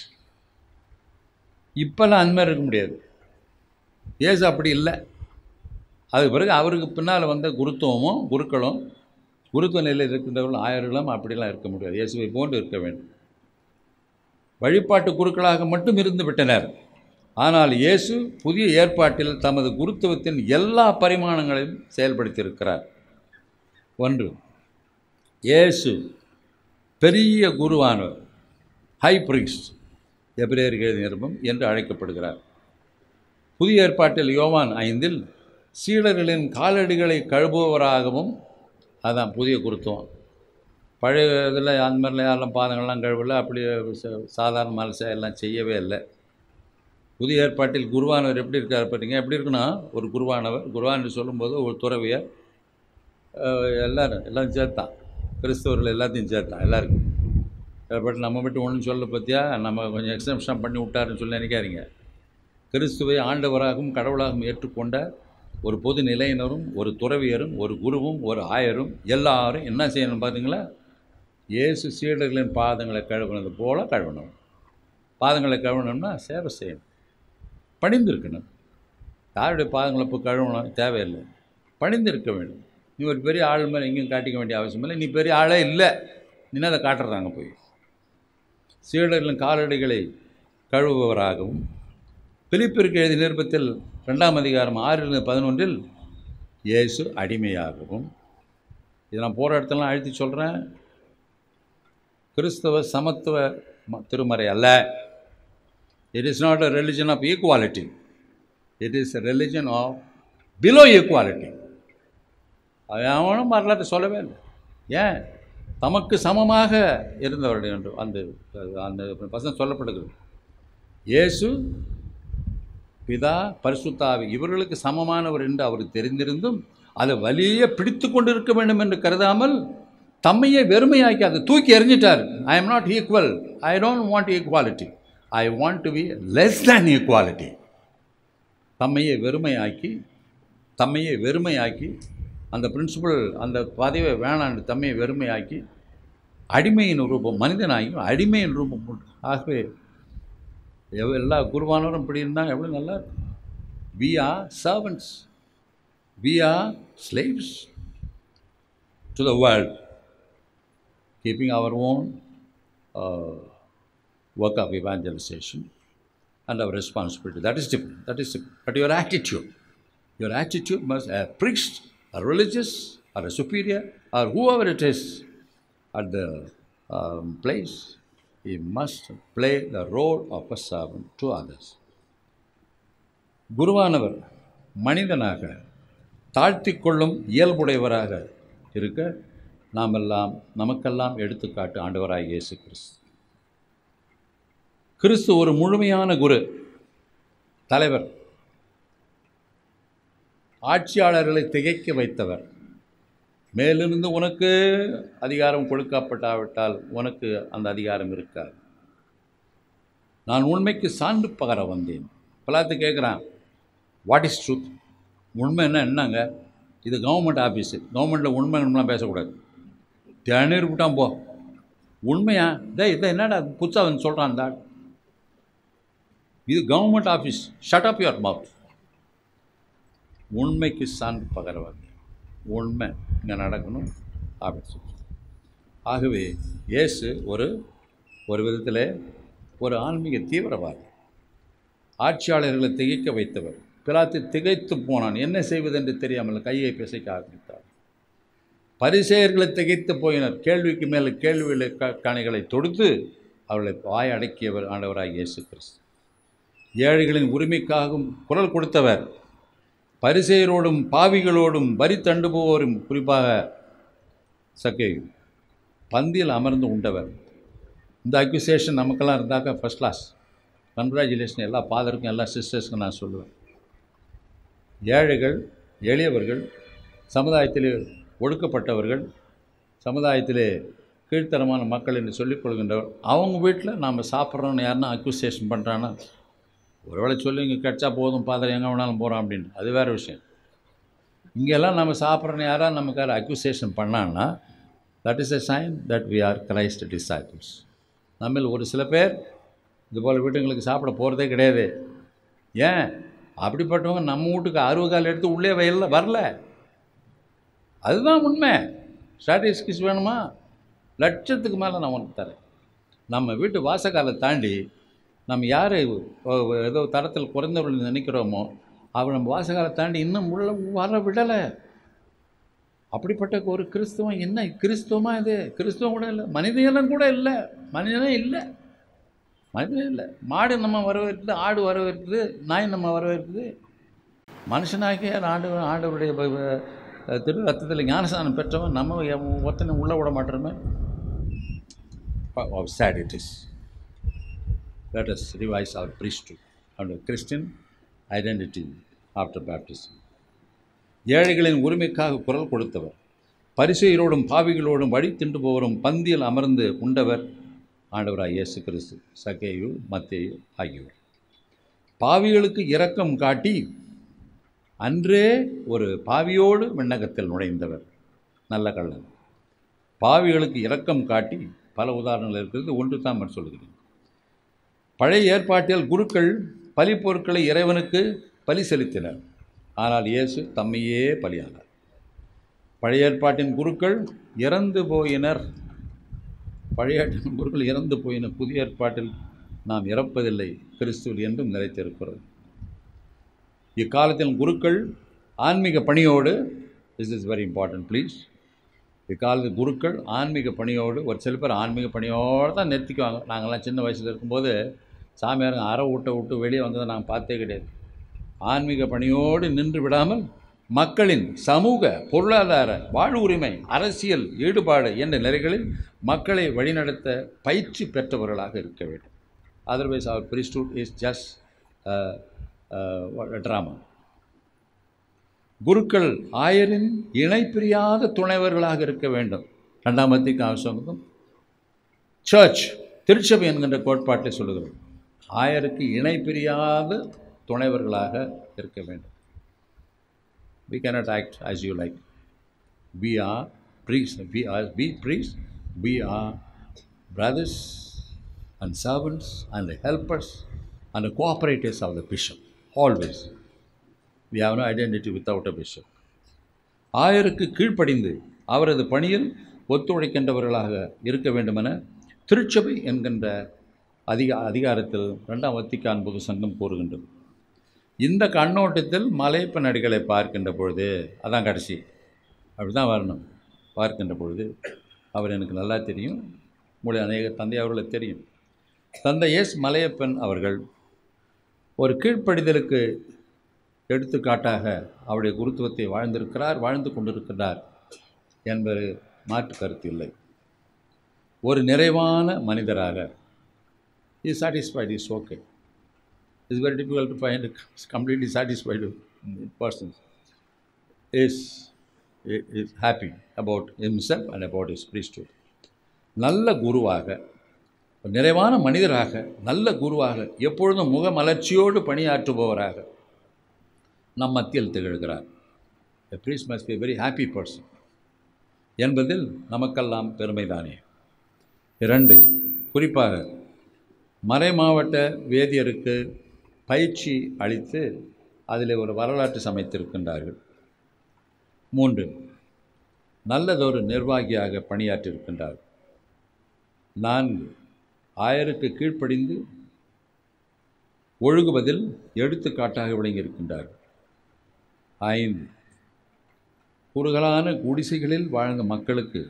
இப்போல்லாம் அந்த மாதிரி இருக்க முடியாது இயேசு அப்படி இல்லை அதுக்கு பிறகு அவருக்கு பின்னால் வந்த குருத்துவமும் குருக்களும் குருத்துவ நிலையில் இருக்கின்றவர்களும் ஆயர்களும் அப்படிலாம் இருக்க முடியாது இயேசுவை போன்று இருக்க வேண்டும் வழிபாட்டு குருக்களாக மட்டும் இருந்து விட்டனர் ஆனால் இயேசு புதிய ஏற்பாட்டில் தமது குருத்துவத்தின் எல்லா பரிமாணங்களையும் செயல்படுத்தியிருக்கிறார் ஒன்று இயேசு பெரிய குருவானவர் ஹை பிரிஸ்ட் எபிரேயருக்கு எழுதிய நிருபம் என்று அழைக்கப்படுகிறார் புதிய ஏற்பாட்டில் யோவான் ஐந்தில் சீடர்களின் காலடிகளை கழுவுபவராகவும் அதான் புதிய குருத்துவம் பழைய இதில் அந்த மாதிரிலாம் யாரெல்லாம் பாதங்கள்லாம் கழுவல அப்படி ச- சாதாரண மனசை எல்லாம் செய்யவே இல்லை புதிய ஏற்பாட்டில் குருவானவர் எப்படி இருக்கார் பார்த்தீங்க எப்படி இருக்குன்னா ஒரு குருவானவர் குருவான்னு சொல்லும்போது ஒரு துறவியர் அஹ், எல்லாரும் எல்லாம் சேர்த்தான் கிறிஸ்தவர்கள் எல்லாத்தையும் சேர்த்தான் எல்லாருக்கும் பட் நம்ம மட்டும் ஒன்றும் சொல்ல பற்றியா நம்ம கொஞ்சம் எக்ஸம்ஷன் பண்ணி விட்டாருன்னு சொல்லி நினைக்காதீங்க கிறிஸ்துவை ஆண்டவராகவும் கடவுளாகவும் ஏற்றுக்கொண்ட ஒரு பொது நிலையினரும் ஒரு துறவியரும் ஒரு குருவும் ஒரு ஆயரும் எல்லாரும் என்ன செய்யணும் பார்த்தீங்களா இயேசு சீடர்களின் பாதங்களை கழுவுனது போல கழுவணும் பாதங்களை கழுவணும்னா சேவை செய்யணும் பணிந்திருக்கணும் யாருடைய பாதங்களை இப்போ கழுவணும் தேவையில்லை பணிந்திருக்க வேண்டும் நீ ஒரு பெரிய ஆள் மேலே எங்கேயும் காட்டிக்க வேண்டிய அவசியம் இல்லை நீ பெரிய ஆளே இல்லை நீ அதை காட்டுறாங்க போய் சீடர்களின் காலடிகளை கழுவுபவராகவும் பிலிப்பிற்கு எழுதிய நிருபத்தில் ரெண்டாம் அதிகாரம் ஆறிலிருந்து பதினொன்றில் இயேசு அடிமையாகவும் இது நான் போகிற இடத்துலலாம் அழுத்தி சொல்கிறேன் கிறிஸ்தவ சமத்துவ ம- திருமறை அல்ல it is not a religion of equality it is a religion of below equality அது அவனும் வரலாற்றை சொல்லவே இல்லை ஏன் தமக்கு சமமாக இருந்தவர்கள் என்று அந்த அந்த வசனம் சொல்லப்படுகிறது இயேசு பிதா பரிசுத்தாவி இவர்களுக்கு சமமானவர் என்று அவருக்கு தெரிந்திருந்தும் அதை வலிய பிடித்து கொண்டு இருக்க வேண்டும் என்று கருதாமல் தம்மையே வெறுமையாக்கி அதை தூக்கி எறிஞ்சிட்டார் I am not equal I don't want equality I want to be less than equality தம்மையே வெறுமையாக்கி தம்மையே வெறுமையாக்கி அந்த பிரின்சிபல் அந்த பதவியை வேணான்னு தம்மையை வெறுமையாக்கி அடிமையின் ரூபம் மனிதனாகி அடிமையின் ரூபம் உண்டு. ஆகவே எவ் எல்லா குருவானவரும் இப்படி இருந்தால் எவ்வளோ நல்லா இருக்கும் we are servants. We are slaves to the world, keeping our own uh, work of evangelization and our responsibility. That is different. That is different. But your attitude, your attitude must, a priest, a religious, or a superior, or whoever it is at the um, place, he must play the role of a servant to others. குருவானவர் மனிதனாக தாழ்த்திக் கொள்ளும் இயல்புடையவராக இருக்க நாமெல்லாம் நமக்கெல்லாம் எடுத்துக்காட்டு ஆண்டவராய் இயேசு கிறிஸ்து கிறிஸ்து ஒரு முழுமையான குரு தலைவர் ஆட்சியாளர்களை திகைக்க வைத்தவர் மேலிருந்து உனக்கு அதிகாரம் கொடுக்கப்பட்டாவிட்டால் உனக்கு அந்த அதிகாரம் இருக்காது நான் உண்மைக்கு சான்று பகர வந்தேன் பலாத்து கேட்குறான் வாட் இஸ் ட்ரூத் உண்மை என்ன என்னங்க இது கவர்மெண்ட் ஆஃபீஸு கவர்மெண்ட்டில் உண்மை உண்மைலாம் பேசக்கூடாது திணறி விட்டான் போ உண்மையா இதே இதை என்னடா புதுசாக வந்து சொல்கிறான் அந்த ஆள். இது government office shut up your mouth உண்மைக்கு சான்று பகரவாங்க உண்மை இங்கே நடக்கணும் அப்படின்னு சொல்லி ஆகவே இயேசு ஒரு ஒரு விதத்தில் ஒரு ஆன்மீக தீவிரவாதி ஆட்சியாளர்களை திகைக்க வைத்தவர் பிலாத்து திகைத்து போனான் என்ன செய்வது என்று தெரியாமல் கையை பிசைக்க ஆரம்பித்தார் பரிசெயர்களை திகைத்து போயினர் கேள்விக்கு மேல் கேள்விகளை க கணைகளை தொடுத்து அவர்களை வாய் அடக்கியவர் ஆண்டவராக இயேசு கிறிஸ்து ஏழைகளின் உரிமைக்காகவும் குரல் கொடுத்தவர் பரிசெயரோடும் பாவிகளோடும் வரி தண்டுபோவோரும் குறிப்பாக சக்கை பந்தியில் அமர்ந்து உண்டவர் இந்த அக்யூசேஷன் நமக்கெல்லாம் இருந்தாக்கா ஃபஸ்ட் கிளாஸ் கங்க்ராச்சுலேஷன் எல்லா ஃபாதருக்கும் எல்லா சிஸ்டர்ஸ்க்கும் நான் சொல்லுவேன் ஏழைகள் எளியவர்கள் சமுதாயத்திலே ஒடுக்கப்பட்டவர்கள் சமுதாயத்திலே கீழ்த்தரமான மக்கள் என்று சொல்லிக் கொள்கின்றவர் அவங்க வீட்டில் நாம் சாப்பிட்றோன்னு யாருன்னா அக்யூசேஷன் பண்ணுறான்னா ஒருவேளை சொல்லி இங்கே கிடச்சா போதும் ஃபாதர் எங்கே வேணாலும் போகிறோம் அப்படின்னு அது வேறு விஷயம் இங்கெல்லாம் நம்ம சாப்பிட்றோன்னு யாராவது நமக்கு யாரும் அக்யூசேஷன் பண்ணான்னா that is a sign that we are Christ disciples நம்மில் ஒரு சில பேர் இது போல் வீட்டுங்களுக்கு சாப்பிட போகிறதே கிடையாது ஏன் அப்படிப்பட்டவங்க நம்ம வீட்டுக்கு அறுபது கால் எடுத்து உள்ளே வயல்ல வரல அதுதான் உண்மை ஸ்ட்ராட்டஜிஸ்கிஸ் வேணுமா லட்சத்துக்கு மேலே நான் உனக்கு தரேன் நம்ம வீட்டு வாசக்காலை தாண்டி நம்ம யார் ஏதோ தரத்தில் குறைந்தவர்கள் நினைக்கிறோமோ அவர் நம்ம வாசகாலை தாண்டி இன்னும் உள்ள வர விடலை அப்படிப்பட்ட ஒரு கிறிஸ்துவம் என்ன கிறிஸ்துவமா இது கிறிஸ்துவம் கூட இல்லை மனிதனம் கூட இல்லை மனிதனே இல்லை மனிதனே இல்லை மாடு நம்ம வரவேற்குது ஆடு வரவேற்குது நாய் நம்ம வரவேற்குது மனுஷனாகிய ஆண்டு ஆண்டவருடைய ப- ப- திரு ரத்தத்தில் ஞானஸ்தானம் பெற்றவன் நம்ம எவ- ஒருத்தனை உள்ளே விட மாட்டோமே said it is let us revise our priesthood and Christian identity after baptism. ஏழைகளின் உரிமைக்காக குரல் கொடுத்தவர் பரிசெயரோடும் பாவிகளோடும் வழி திண்டு போவரும் பந்தியில் அமர்ந்து உண்டவர் ஆண்டவராய் இயேசு கிறிஸ்து சகேயு மத்தேயு ஆகியோர் பாவிகளுக்கு இரக்கம் காட்டி அன்றே ஒரு பாவியோடு விண்ணகத்தில் நுழைந்தவர் நல்ல கள்ளன் பாவிகளுக்கு இரக்கம் காட்டி பல உதாரணங்கள் இருக்கிறது ஒன்று தான் நான் சொல்கிறேன் பழைய ஏற்பாட்டில் குருக்கள் பலி பொருட்களை இறைவனுக்கு பலி செலுத்தினர் ஆனால் இயேசு தம்மையே பலியானார் பழைய ஏற்பாட்டின் குருக்கள் இறந்து போயினர் பழைய ஏற்பாட்டின் குருக்கள் இறந்து போயினர் புதிய ஏற்பாட்டில் நாம் இறப்பதில்லை கிறிஸ்துவில் என்றும் நிலைத்திருக்கிறது இக்காலத்தில் குருக்கள் ஆன்மீக பணியோடு this is very important please இக்காலத்து குருக்கள் ஆன்மீக பணியோடு ஒரு சில பேர் ஆன்மீக பணியோடு தான் நிறுத்திக்குவாங்க நாங்கள்லாம் சின்ன வயசில் இருக்கும்போது சாமியாருங்க அரை விட்ட விட்டு வெளியே வந்ததை நாங்கள் பார்த்தே கிடையாது ஆன்மீக பணியோடு நின்று விடாமல் மக்களின் சமூக பொருளாதார வாழ்வு உரிமை அரசியல் ஈடுபாடு என்ற நிலைகளில் மக்களை வழிநடத்த பயிற்சி பெற்றவர்களாக இருக்க வேண்டும் அதர்வைஸ் அவர் priesthood இஸ் ஜஸ்ட் ட்ராமா குருக்கள் ஆயரின் இணை பிரியாத துணைவர்களாக இருக்க வேண்டும் ரெண்டாம் மத்திக்கு அவசியம் சர்ச் திருச்சபை என்கின்ற கோட்பாட்டை சொல்லுகிறோம் ஆயருக்கு இணை பிரியாத துணைவர்களாக இருக்க வேண்டும் we cannot act as you like we are priests we are we priests we are brothers and servants and the helpers and the cooperators of the bishop always we have no identity without a bishop ஆயருக்கு கீழ்ப்படிந்து அவரது பணியில் ஒத்துழைக்கின்றவர்களாக இருக்க வேண்டுமென திருச்சபை என்கின்ற அதிக அதிகாரத்தில் ரெண்டாம் வத்திக்கான் பொது சங்கம் கூறுகின்றது இந்த கண்ணோட்டத்தில் மலையப்ப நடிகளை பார்க்கின்ற பொழுது அதான் கடைசி அப்படி தான் வரணும் பார்க்கின்ற பொழுது அவர் எனக்கு நல்லா தெரியும் உங்களுடைய அநேக தந்தை அவர்களை தெரியும் தந்தை எஸ் மலையப்பன் அவர்கள் ஒரு கீழ்ப்படிதலுக்கு எடுத்துக்காட்டாக அவருடைய குருத்துவத்தை வாழ்ந்திருக்கிறார் வாழ்ந்து கொண்டிருக்கிறார் என்பது மாற்று கருத்து இல்லை ஒரு நிறைவான மனிதராக is satisfied is okay it's very difficult to find completely satisfied persons is is happy about himself and about his priesthood நல்ல குருவாக ஒரு நிறைவான மனிதராக நல்ல குருவாக எப்பொழுதும் முகமலர்ச்சியோடு பணியாற்றுபவராக நம் மத்தியில் திகழ்கிறார் a priest must be very happy person என்பதில் நமக்கெல்லாம் பெருமைதானே இரண்டு குறிப்பாக மறை மாவட்ட வேதியருக்கு பயிற்சி அளித்து அதில் ஒரு வரலாற்று சமைத்திருக்கின்றார்கள் மூன்று நல்லதொரு நிர்வாகியாக பணியாற்றியிருக்கின்றார் நான்கு ஆயருக்கு கீழ்ப்படிந்து ஒழுகுவதில் எடுத்துக்காட்டாக விளங்கியிருக்கின்றார் ஐந்து குறுகலான குடிசைகளில் வாழ்ந்த மக்களுக்கு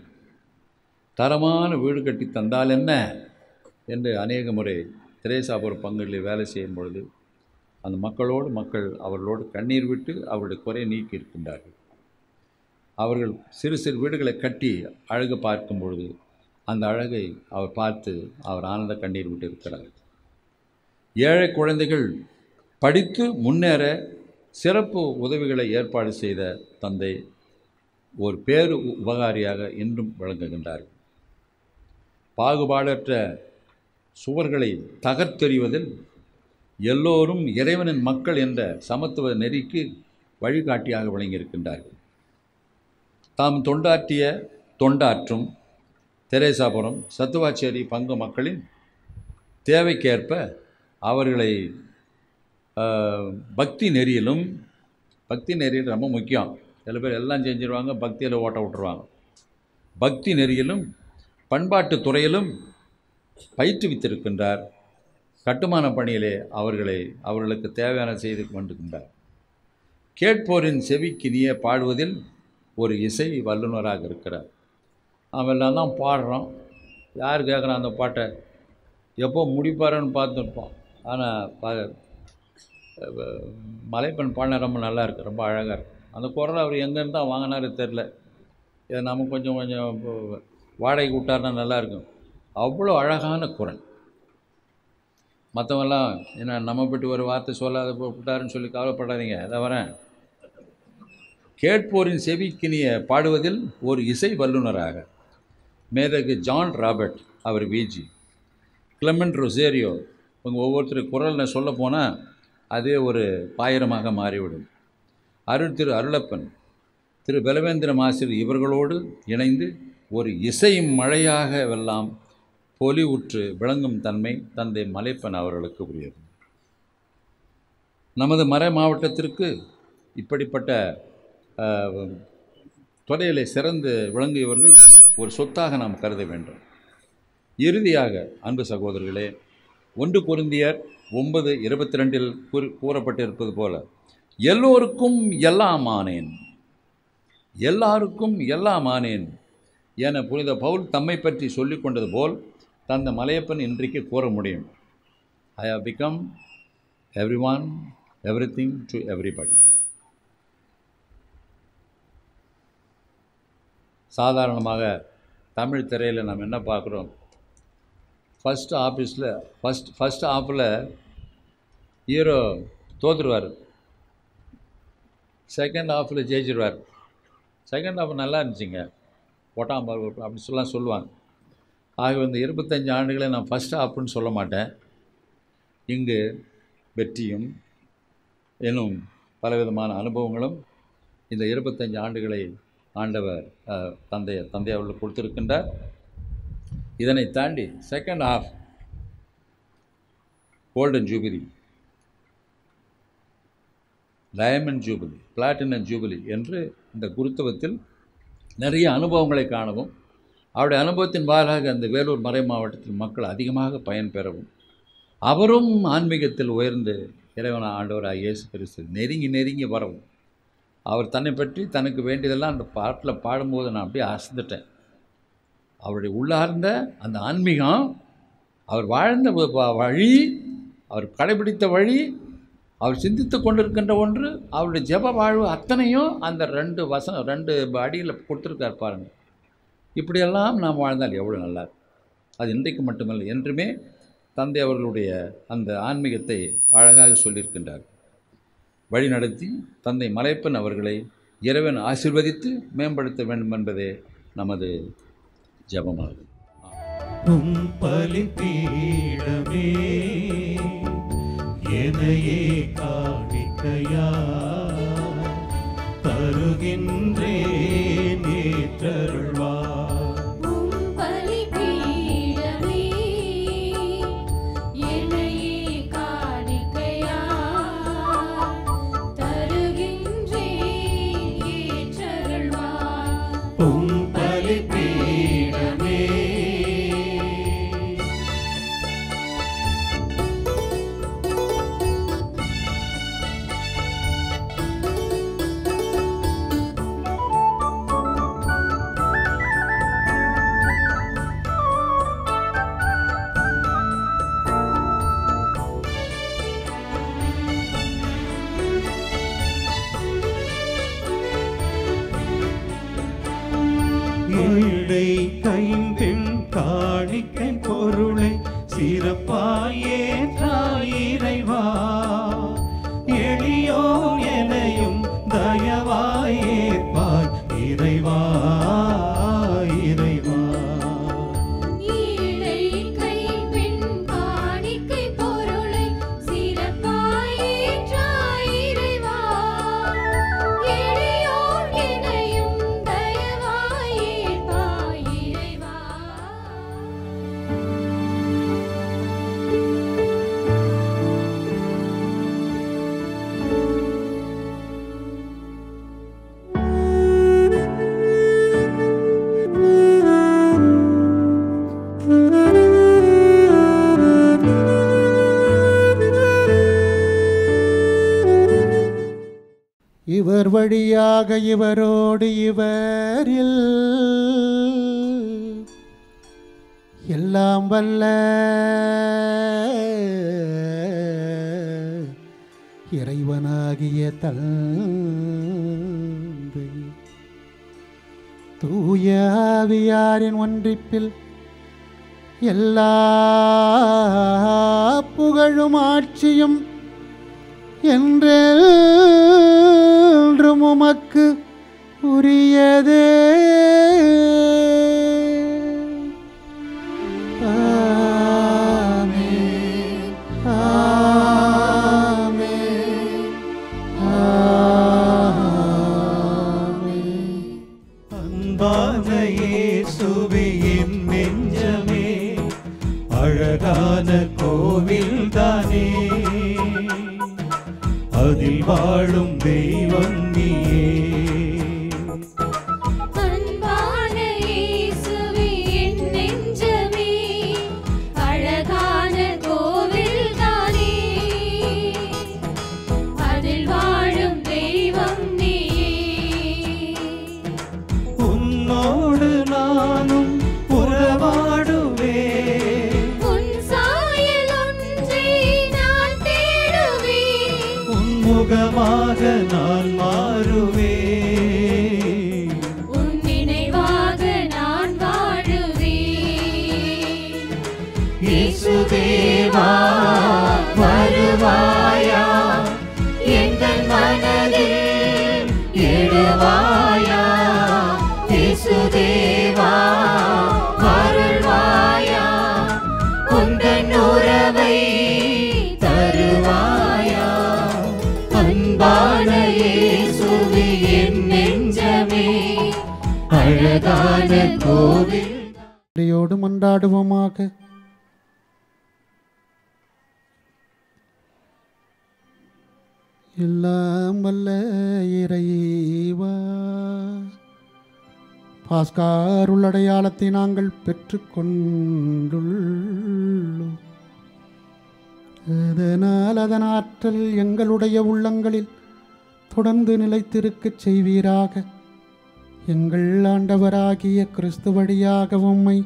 தரமான வீடு கட்டி தந்தால் என்ன என்று அநேக முறை திரேசாபுர பங்குகளில் வேலை செய்யும் பொழுது அந்த மக்களோடு மக்கள் அவர்களோடு கண்ணீர் விட்டு அவருடைய குறை நீக்கி இருக்கின்றார்கள் அவர்கள் சிறு சிறு வீடுகளை கட்டி அழகு பார்க்கும் பொழுது அந்த அழகை அவர் பார்த்து அவர் ஆனந்த கண்ணீர் விட்டு இருக்கிறார் ஏழை குழந்தைகள் படித்து முன்னேற சிறப்பு உதவிகளை ஏற்பாடு செய்த தந்தை ஒரு பேரு உபகாரியாக இன்றும் விளங்குகின்றார்கள் பாகுபாடற்ற சுவர்களை தகர்த்தெறிவதில் எல்லோரும் இறைவனின் மக்கள் என்ற சமத்துவ நெறிக்கு வழிகாட்டியாக விளங்கியிருக்கின்றார்கள் தாம் தொண்டாற்றிய தொண்டாற்றும் தெரேசாபுரம் சத்துவாச்சேரி பங்கு மக்களின் தேவைக்கேற்ப அவர்களை ஆஹ், பக்தி நெறியிலும் பக்தி நெறியில் ரொம்ப முக்கியம் சில பேர் எல்லாம் செஞ்சிருவாங்க பக்தியில் ஓட்ட விட்டுருவாங்க பக்தி நெறியிலும் பண்பாட்டு துறையிலும் பயிற்றுவித்திருக்கின்றார் கட்டுமான பணியிலே அவர்களை அவர்களுக்கு தேவையான செய்து கொண்டிருக்கின்றார் கேட்போரின் செவிக்கினிய பாடுவதில் ஒரு இசை வல்லுநராக இருக்கிறார் அவன் எல்லாம் தான் பாடுறோம் யார் கேட்குறான் அந்த பாட்டை எப்போ முடிப்பாருன்னு பார்த்துருப்போம் ஆனால் ப அஹ் மலைப்பெண் பாடின ரொம்ப நல்லா இருக்கு ரொம்ப அழகாக இருக்கு அந்த குரலை அவர் எங்கேருந்து தான் வாங்கினாரு தெரில இதை நம்ம கொஞ்சம் கொஞ்சம் இப்போ வாடகைக்கு விட்டாருன்னா நல்லா இருக்கும் அவ்வளோ அழகான குரல் மற்றவங்கெல்லாம் என்ன நம்ம பற்றி ஒரு வார்த்தை சொல்லாத போ- விட்டாருன்னு சொல்லி கவலைப்படாதீங்க அதை வரேன் கேட்போரின் செவிக்கினிய பாடுவதில் ஒரு இசை வல்லுநராக மேதகு ஜான் ராபர்ட் அவர் விஜி கிளமெண்ட் ரொசேரியோ இவங்க ஒவ்வொருத்தர் குரல் நான் சொல்ல போனால் அதே ஒரு பாயிரமாக மாறிவிடும் அருள் திரு அருளப்பன் திரு பலவேந்திர மாசிர் இவர்களோடு இணைந்து ஒரு இசை மழையாக வெல்லாம் பொலிவுற்று விளங்கும் தன்மை தந்தை மலைப்பன் அவர்களுக்கு உரியது நமது மறை மாவட்டத்திற்கு இப்படிப்பட்ட ஆஹ், துறையிலே சிறந்து விளங்கியவர்கள் ஒரு சொத்தாக நாம் கருத வேண்டும் இறுதியாக அன்பு சகோதரர்களே ஒன்று பொருந்தியர் ஒன்பது இருபத்தி ரெண்டில் கூறி கூறப்பட்டிருப்பது போல எல்லோருக்கும் எல்லாம் ஆனேன் எல்லாருக்கும் எல்லாம் ஆனேன் என புனித பவுல் தம்மை பற்றி சொல்லிக் கொண்டது போல் தந்த மலையப்பன் இன்றைக்கு கூற முடியும் I have become every one every thing to everybody சாதாரணமாக தமிழ் திரையில் நம்ம என்ன பார்க்குறோம் ஃபஸ்ட் ஆஃபீஸில் ஃபஸ்ட் ஃபஸ்ட் ஆஃபில் ஹீரோ தோத்துருவார் செகண்ட் ஹாஃபில் ஜெயிச்சிருவார் செகண்ட் ஹாஃப் நல்லா இருந்துச்சுங்க போட்டாம் பாரு அப்படி சொல்லலாம் சொல்லுவாங்க ஆக இந்த இருபத்தஞ்சு ஆண்டுகளை நான் ஃபஸ்ட் ஹாஃப்னு சொல்ல மாட்டேன் இங்கு வெற்றியும் இன்னும் பலவிதமான அனுபவங்களும் இந்த இருபத்தஞ்சு ஆண்டுகளை ஆண்டவர் அஹ், தந்தை தந்தை அவர்களுக்கு கொடுத்திருக்கின்றார் இதனை தாண்டி second half golden jubilee diamond jubilee platinum jubilee என்று இந்த குருத்துவத்தில் நிறைய அனுபவங்களை காணவும் அவருடைய அனுபவத்தின் வாயிலாக அந்த வேலூர் மறை மாவட்டத்தில் மக்கள் அதிகமாக பயன்பெறவும் அவரும் ஆன்மீகத்தில் உயர்ந்து இறைவன ஆண்டவராக இயேசு கிறிஸ்து நெருங்கி நெருங்கி வரவும் அவர் தன்னை பற்றி தனக்கு வேண்டியதெல்லாம் அந்த பாட்டில் பாடும்போது நான் அப்படியே அசந்துட்டேன் அவருடைய உள்ளார்ந்த அந்த ஆன்மீகம் அவர் வாழ்ந்த வ- வ- வழி அவர் கடைபிடித்த வழி அவர் சிந்தித்து கொண்டிருக்கின்ற ஒன்று அவருடைய ஜெப வாழ்வு அத்தனையும் அந்த ரெண்டு வசனம் ரெண்டு அடியில் கொடுத்துருக்கார் பாருங்கள் இப்படியெல்லாம் நாம் வாழ்ந்தால் எவ்வளோ நல்லா இருக்கும். அது இன்றைக்கு மட்டுமல்ல என்றுமே தந்தை அவர்களுடைய அந்த ஆன்மீகத்தை அழகாக சொல்லியிருக்கின்றார் வழிநடத்தி தந்தை மலைப்பன் அவர்களை இறைவன் ஆசீர்வதித்து மேம்படுத்த வேண்டும் என்பதே நமது ஜெபமாகும் உம் பலிப்பீடமே எனையே காணிக்கையா தருகின்றேன் ஏற்றருள்வார் உம் பலிபீடமே என்னையே காணிக்கையா தருகின்றேன் ஏற்றருள்வார் உம் பலிப்பீடமே ஏழை கைம்பின் காணிக்கை பொருளை சிறப்பாயேற்றாய் இறைவா எளியோ எனையும் தயவாயேற்பாய் இறைவா இறைவா ஈழை கைப்பெண் காணிக்கை பொருளை சிறப்பாயேற்றாய் இறைவா எளியோர் எனையும் தயவாயேற்பாய் இறைவா இவர் வழியாக இவரோடு இவரில் எல்லாம் வல்ல இறைவனாகிய தந்தை தூய ஆவியாரின் ஒன்றிப்பில் எல்லா புகழும் ஆட்சியும் என்றென்றும் உமக்கு உரியதே ஆமென். ஆமென். ஆமென். அன்பான இயேசுவே என் நெஞ்சமே அழகான கோவில் தானே அதில் வாழும் தெய்வம் நீயே அன்பான இயேசுவே என் நெஞ்சமே அழகான கோவில் தானே அதில் வாழும் தெய்வம் நீயே உன்னோடு நானும் உறவாடுவேன் உன் சாயல் ஒன்றே நான் தேடுவேன் உன் முகமாக நான் மாறுவேன் உன் நினைவாக நான் வாழுவேன் இயேசுதேவா வருவாயா எங்கள் மனதில் எழுவாயா இயேசுதேவா வருவாயா உந்தன் உறவை தருவாயா அன்பான இயேசுவே என் நெஞ்சமே அழகான கோவில் இடையோடு மன்றாடுவோமாக எல்லாம் வல்ல இறைவா பாஸ்காருள் அடையாளத்தை நாங்கள் பெற்றுக்கொண்டுள்ளோம் அதனால் அதன் ஆற்றல் எங்களுடைய உள்ளங்களில் தொடர்ந்து நிலைத்திருக்கச் செய்வீராக எங்கள் ஆண்டவராகிய கிறிஸ்து வழியாக உம்மை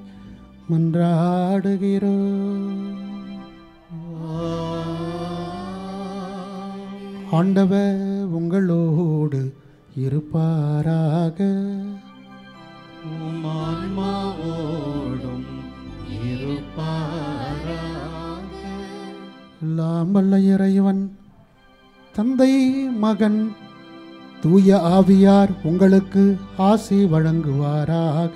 மன்றாடுகிறோம் ஆண்டவர் உங்களோடு இருப்பாராக ஆன்மாவோடும் இருப்பாராக எல்லாம் வல்ல இறைவன் தந்தை மகன் தூய ஆவியார் உங்களுக்கு ஆசி வழங்குவாராக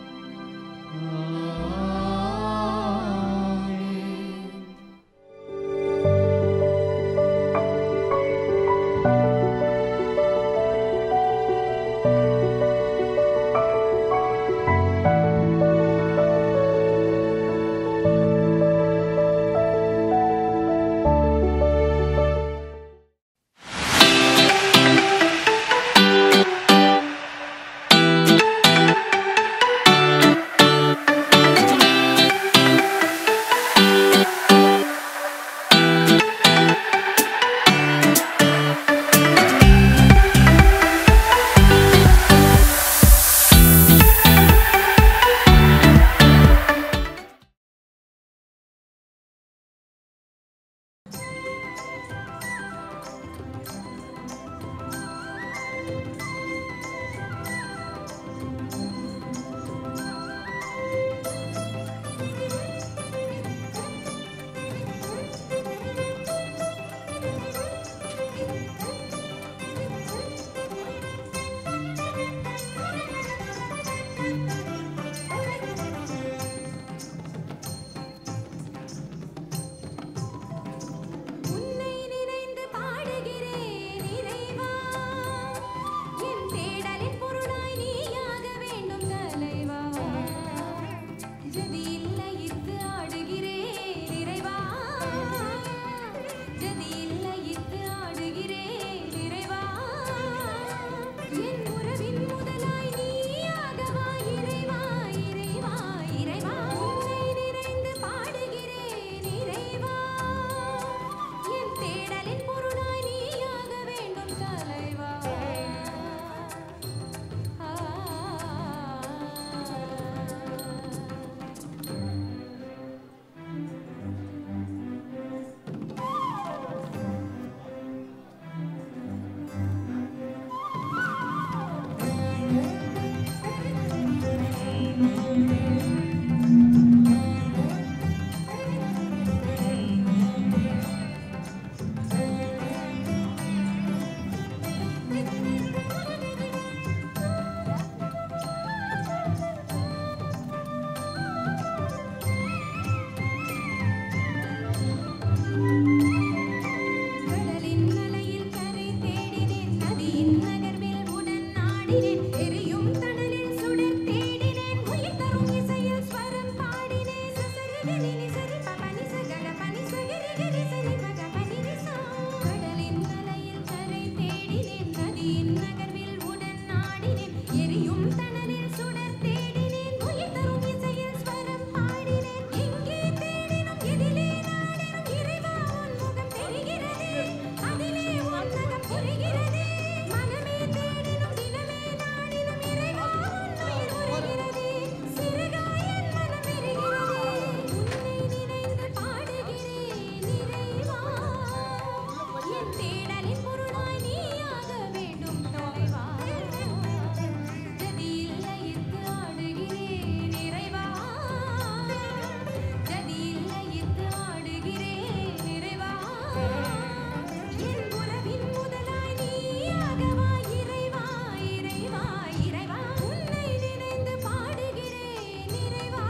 உன்னை நினைந்து பாடுகிறேன் இறைவா என் தேடலின் பொருளாய் நீயாக வேண்டும் தலைவா ஜதி இல்லையித்து ஆடுகிறேன் இறைவா ஜதி இல்லையித்து ஆடுகிறேன் இறைவா என் உறவின் முதலாய் நீயாகவா இறைவா இறைவா இறைவா உன்னை நினைந்து பாடுகிறேன் இறைவா என் தேடலின் பொருளாய் நீயாக வேண்டும் தலைவா கடலின் அலையில் கரை தேடினேன் நதியின் நகர்வில் உடன் நாடினேன் எரியும் தணலில் சுடர் தேடினேன் உயிர் தரும் இசையில் ஸ்வரம் பாடினேன் சசரிகரினி சரி பபனி சகட பனி சகரிகரி சரி பக பனி நிசா கடலின் அலையில் கரை தேடினேன் நதியின் நகர்வில் உடன் நாடினேன் எரியும் தணலில் சுடர் தேடினேன் உயிர் தரும் இசையில் ஸ்வரம் பாடினேன் எங்கே தேடினும் எதிலே நாடினும் இறைவா உன் முகம் தெரிகிறதே அதிலே உன் நகம் புரிகிறதே மனமே தேடினும் தினமே நாடினும் இறைவா உன் உயிர் உருகிறதே சிறுகாய் என் மனம் எரிகிறதே உன்னை நினைந்து பாடுகிறேன் இறைவா என் தேடலின் பொருளாய் நீயாக வேண்டும் தலைவா ஜதி இல்லையித்து ஆடுகிறேன் இறைவா ஜதி இல்லையித்து ஆடுகிறேன் இறைவா என் உறவின் முதலாய் நீயாகவா இறைவா இறைவா இறைவா உன்னை நினைந்து பாடுகிறேன் இறைவா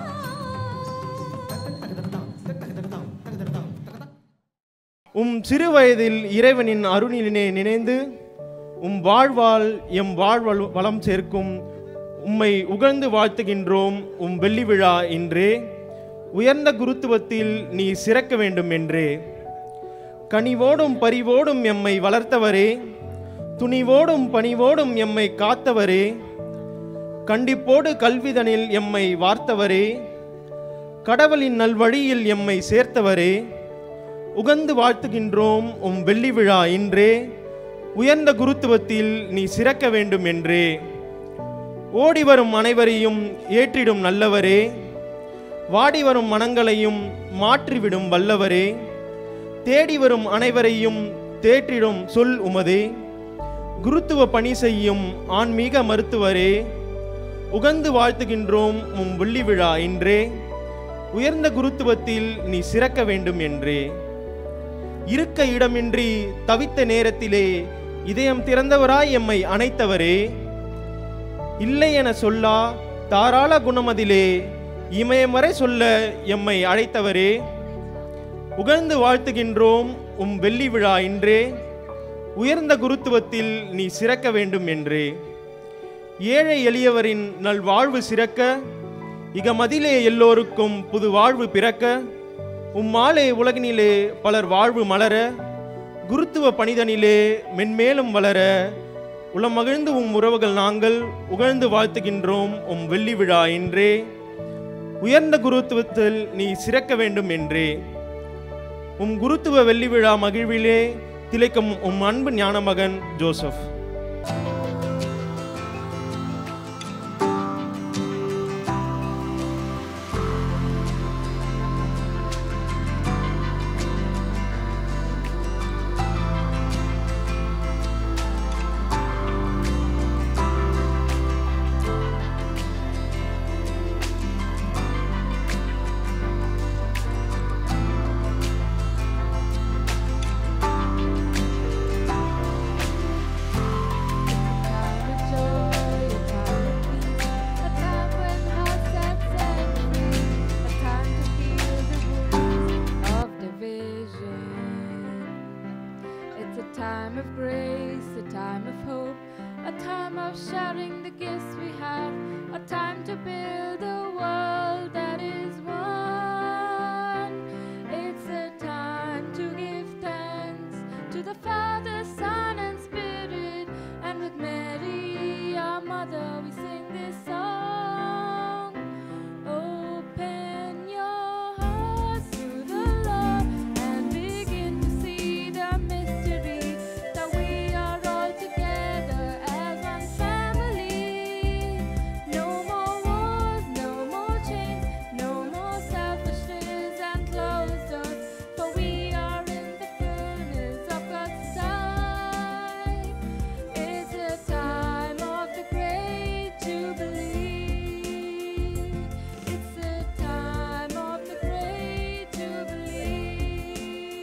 உம் சிறு வயதில் இறைவனின் அருணினை நினைந்து உம் வாழ்வால் எம் வாழ்வல் வளம் சேர்க்கும் உம்மை உகழ்ந்து வாழ்த்துகின்றோம் உம் வெள்ளி விழா இன்றே உயர்ந்த குருத்துவத்தில் நீ சிறக்க வேண்டும் என்றே கனிவோடும் பரிவோடும் எம்மை வளர்த்தவரே துணிவோடும் பணிவோடும் எம்மை காத்தவரே கண்டிப்போடு கல்விதனில் எம்மை வார்த்தவரே கடவுளின் நல்வழியில் எம்மை சேர்த்தவரே உகந்து வாழ்த்துகின்றோம் உம் வெள்ளி விழா இன்றே உயர்ந்த குருத்துவத்தில் நீ சிறக்க வேண்டும் என்றே ஓடி வரும் அனைவரையும் ஏற்றிடும் நல்லவரே வாடி வரும் மனங்களையும் மாற்றிவிடும் வல்லவரே தேடி வரும் அனைவரையும் தேற்றிடும் சொல் உமதே குருத்துவ பணி செய்யும் ஆன்மீக மருத்துவரே உகந்து வாழ்த்துகின்றோம் உம் வெள்ளி விழா இன்றே உயர்ந்த குருத்துவத்தில் நீ சிறக்க வேண்டும் என்றே இருக்க இடமின்றி தவித்த நேரத்திலே இதயம் திறந்தவராய் எம்மை அணைத்தவரே இல்லை என சொல்லா தாராள குணமதிலே இமயமறை சொல்ல எம்மை அழைத்தவரே உகழ்ந்து வாழ்த்துகின்றோம் உம் வெள்ளி விழா இன்றே உயர்ந்த குருத்துவத்தில் நீ சிறக்க வேண்டும் என்றே ஏழை எளியவரின் நல்வாழ்வு சிறக்க இகமதிலே எல்லோருக்கும் புது வாழ்வு பிறக்க உம்மாலே உலகினிலே பலர் வாழ்வு மலர குருத்துவ பணிதனிலே மென்மேலும் வளர உளம் மகிழ்ந்து உம் உறவுகள் நாங்கள் உகழ்ந்து வாழ்த்துகின்றோம் உம் வெள்ளி விழா என்றே உயர்ந்த குருத்துவத்தில் நீ சிறக்க வேண்டும் என்றே உம் குருத்துவ வெள்ளி விழா மகிழ்விலே திளைக்கும் உம் அன்பு ஞானமகன் Joseph It's a time of grace, a time of hope, a time of sharing the gifts we have, a time to build a world that is one. It's a time to give thanks to the Father, Son, and Spirit, and with Mary, our mother, we sing this song. Open your hearts to the Lord and begin to see the mystery that we are all together as one family. No more wars, no more chains, no more selfishness and closed doors, for we are in the fullness of God's time. It's a time of the great jubilee. It's a time of the great jubilee.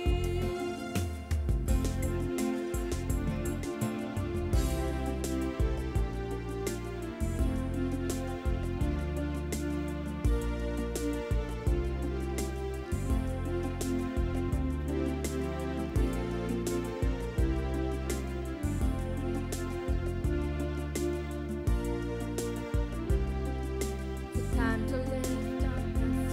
It's time to lift our hands.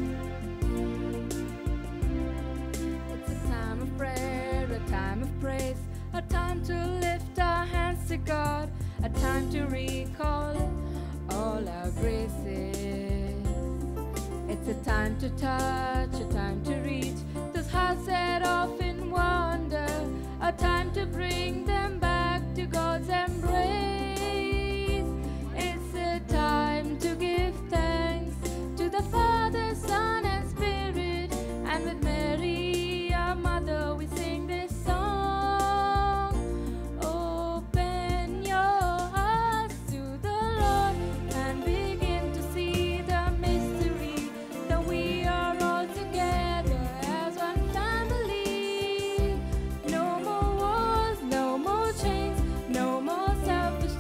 It's a time of prayer, a time of praise, a time to lift our hands to God, a time to recall all our graces. It's a time to touch, a time to reach those hearts that often wander, a time to bring them back to God's embrace. It's a time to give thanks to the Father, Son, and Spirit, and with Mary, our mother, we sing this song. Open your hearts to the Lord and begin to see the mystery that we are all together as one family. No more wars, no more chains, no more selfish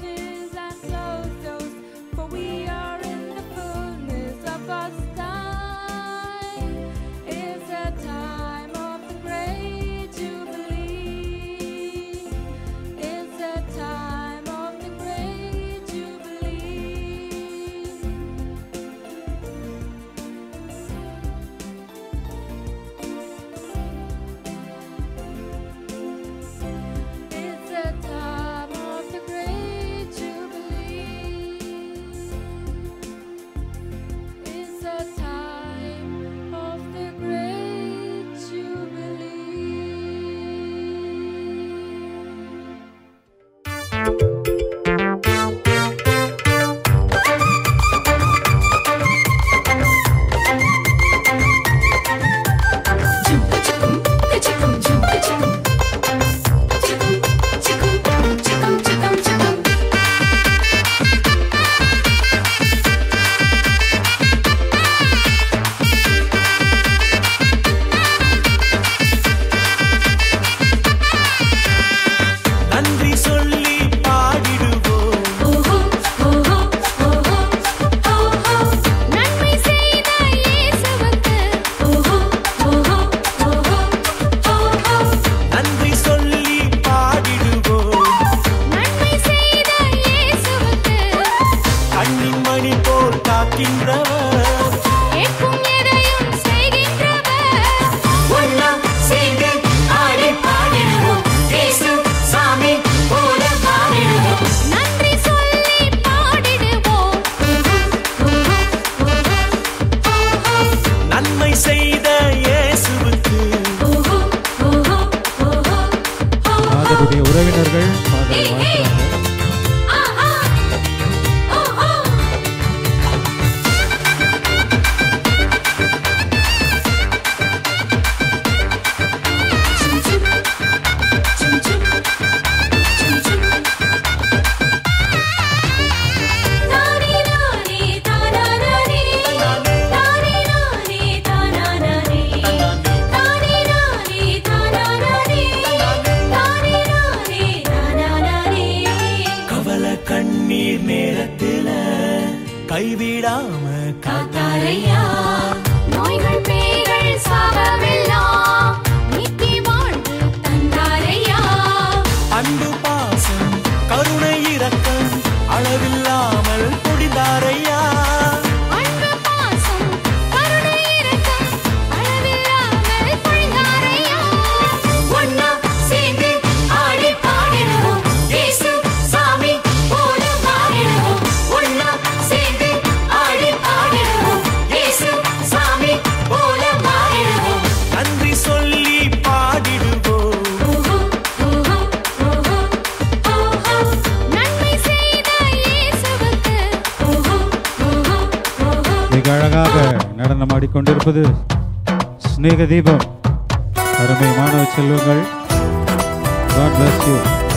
கண்ணீர் நேரத்துல கைவிடாம காத்தாரையா நோய்கள் பேய்கள் சாபமெல்லாம் நீக்கி வாழ்வு தந்தாரையா அன்பு பாசம் கருணை இரக்கம் அளவில்லாமல் பொடிந்தாரையா அன்பு பாசம் கருணை இரக்கம் அளவில்லாமல் பொழிந்தாரையா ஒன்னா சேர்ந்து ஆடி பாடிடுவோம் இயேசு சாமி போல மாறிடுவோம் ஒன்னா சேர்ந்து ஆடி பாடிடுவோம் இயேசு சாமி போல மாறிடுவோம் நன்றி சொல்லி பாடிடுவோம் ஓஹோ ஓஹோ ஓஹோ ஓஹோ நன்மை செய்த இயேசுவுக்கு ஓஹோ ஓஹோ ஓஹோ மிக அழகாக நடனம் ஆடிக்கொண்டிருப்பது ஸ்நேக தீபம் அருமை மாணவ செல்வங்கள் God bless you.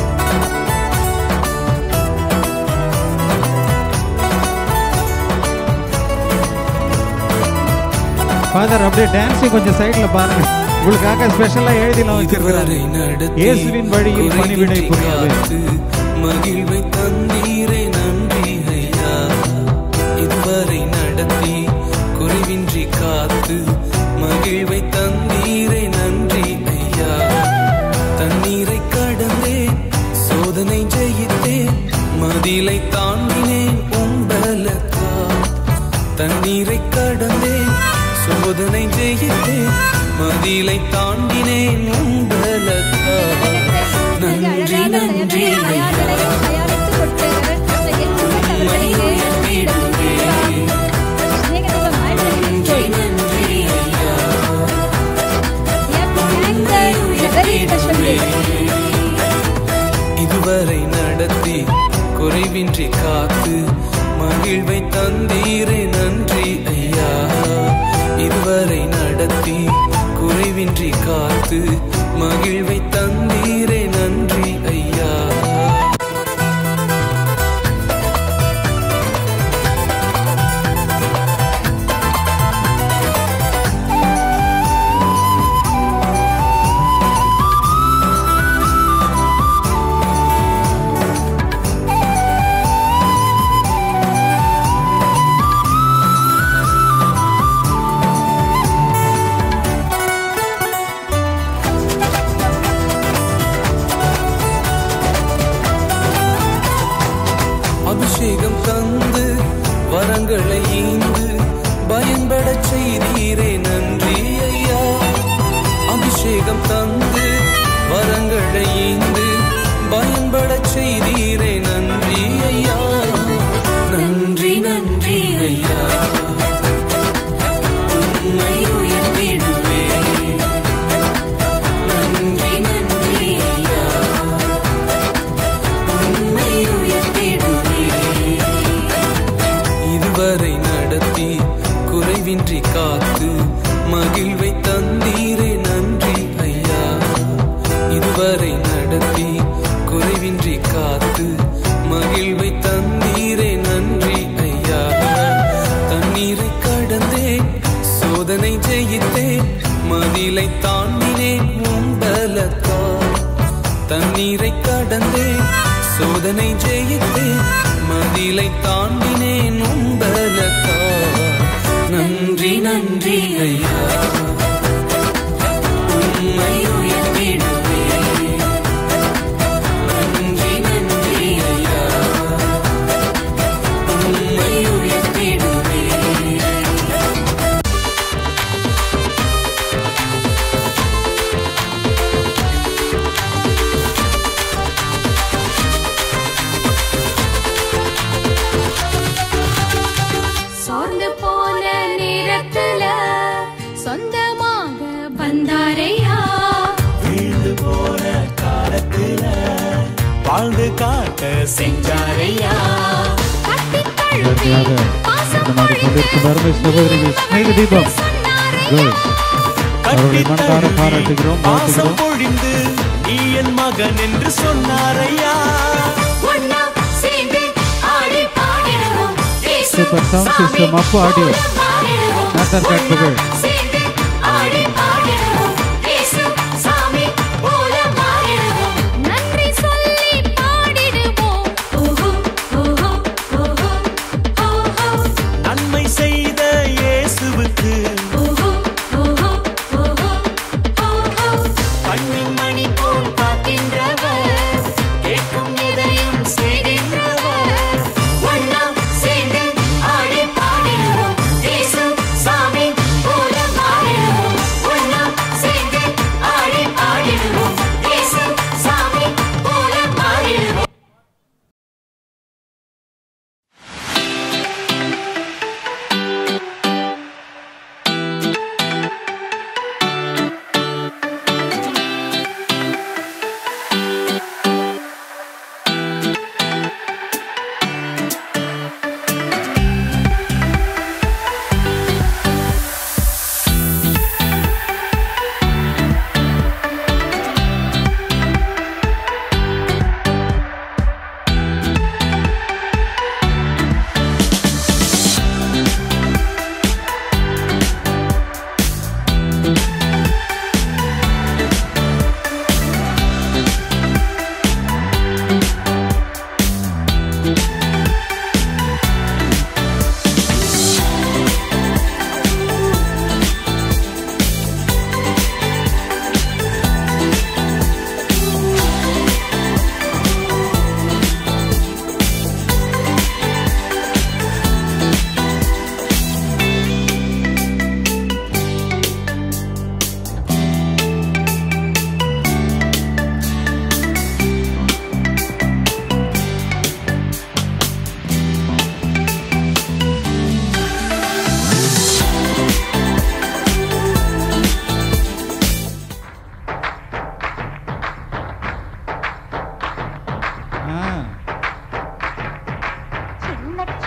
ஃபாதர் அப்படியே டான்ஸையும் கொஞ்சம் சைடில் பாருங்க உங்களுக்காக ஸ்பெஷலாக எழுதிலாம் வச்சிருக்கிறாங்க இயேசுவின் வழியில் பணிவிடை புரியாது மகிழ்வை தந்தீரே நன்றி ஐயா இதுவரை நடத்தி குறைவின்றி காத்து மகிழ்வை தந்தீரே நன்றி ஐயா தண்ணீரை கடந்தேன் சோதனை ஜெயித்தேன் மதிலை தாண்டினேன் உம்பலத்தா தண்ணீரை கடந்தேன் சோதனை ஜெயித்தேன் மதிலை தாண்டினேன் உம்பலத்தா நன்றி நன்றி ஐயா இதுவரை நடத்தி குறைவின்றி காத்து மகிழ்வை தந்தீரே நன்றி ஐயா இதுவரை நடத்தி குறைவின்றி காத்து மகிழ்வை தந்தீரே நன்றி ஐயா அபிஷேகம் தந்து வரங்களை ஈந்து பயன்படச் செய்தீரே நன்றி ஐயா அபிஷேகம் தந்து வரங்களை ஈந்து பயன்படச் செய்தீரே நன்றி ஐயா நன்றி நன்றி ஐயா உம்மை உயர்த்திடுவேன். நன்றி நன்றி ஐயா உம்மை உயர்த்திடுவேன். இதுவரை நடத்தி குறைவின்றி காத்து மகிழ்வை தந்தீரே நன்றி ஐயா இதுவரை நடத்தி குறைவின்றி காத்து மகிழ்வை தந்தீரே நன்றி ஐயா தண்ணீரை கடந்தேன் சோதனை ஜெயித்தேன் மதிலை தாண்டினேன் உம்பலத்தா தண்ணீரை கடந்தேன் சோதனை ஜெயித்தேன் மதிலை தாண்டினேன் உம்பலத்தா நன்றி நன்றி ஐயா உம்மை உயர்த்திடுவேன். நன்றி நன்றி ஐயா உம்மை உயர்த்திடுவேன். சோர்ந்து போன நேரத்துல சொந்தமாக வந்தாரையா வீழ்ந்து போன காலத்துல வாழ்ந்து காட்ட செஞ்சாரையா கட்டித் இதற்காக தழுவி பாசம் நடனம் ஆடிக்கொண்டிருக்கும் அருமை சகோதரிகள் ஸ்நேக தீபம் கேர்ள்ஸ் அவர்களை மனதார பாராட்டுகிறோம் பாசம் வாழ்த்துகிறோம் பொழிந்து நீ என் மகன் என்று சொன்னாரையா ஒன்னா சேர்ந்து ஆடி பாடிடுவோம் இயேசு சூப்பர் சவுண்ட் சாமி சிஸ்டம் அப்பு ஆடியோ போல மாறிடுவோம். நாத்தார் காட்டுபுகள் சேர்ந்து ஆடி பாடிடுவோம் இயேசு சாமி போல மாறிடுவோம் நன்றி சொல்லி பாடிடுவோம் ஓஹோ ஓஹோ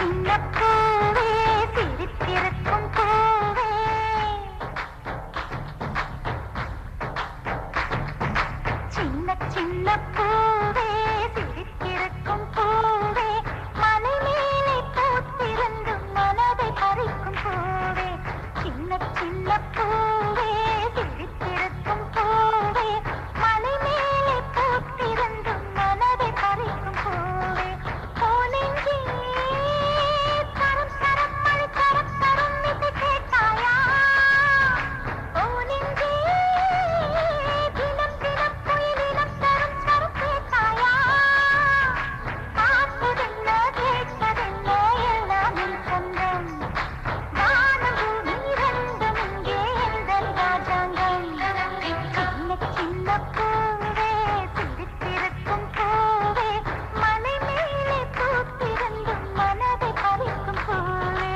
சின்ன பூவே சிரித்திருக்கும் பூவே சின்ன சின்ன பூவே சிரித்திருக்கும் பூவே மலை மேலே பூத்திருந்தும் மனதை பறிக்கும் பூவே சின்ன சின்ன பூவே சிரித்திருக்கும் பூவே மலை மேலே பூத்திருந்தும் மனதை பறிக்கும் பூவே போனெங்கே தரம் சரம் மழை தரம் தரம் இசை கேட்டாயா போனெங்கே தினம் தினம் புயலினம் தரும் சரம் கேட்டாயா பார்ப்பதென்ன கேட்பதென்ன எல்லாம் என் சொந்தம் வானம் பூமி இரண்டும் இங்கே எங்கள் ராஜாங்கம் சின்ன சின்ன பூவே சிரித்திருக்கும் பூவே மலை மேலே பூத்திருந்தும் மனதை பறிக்கும் பூவே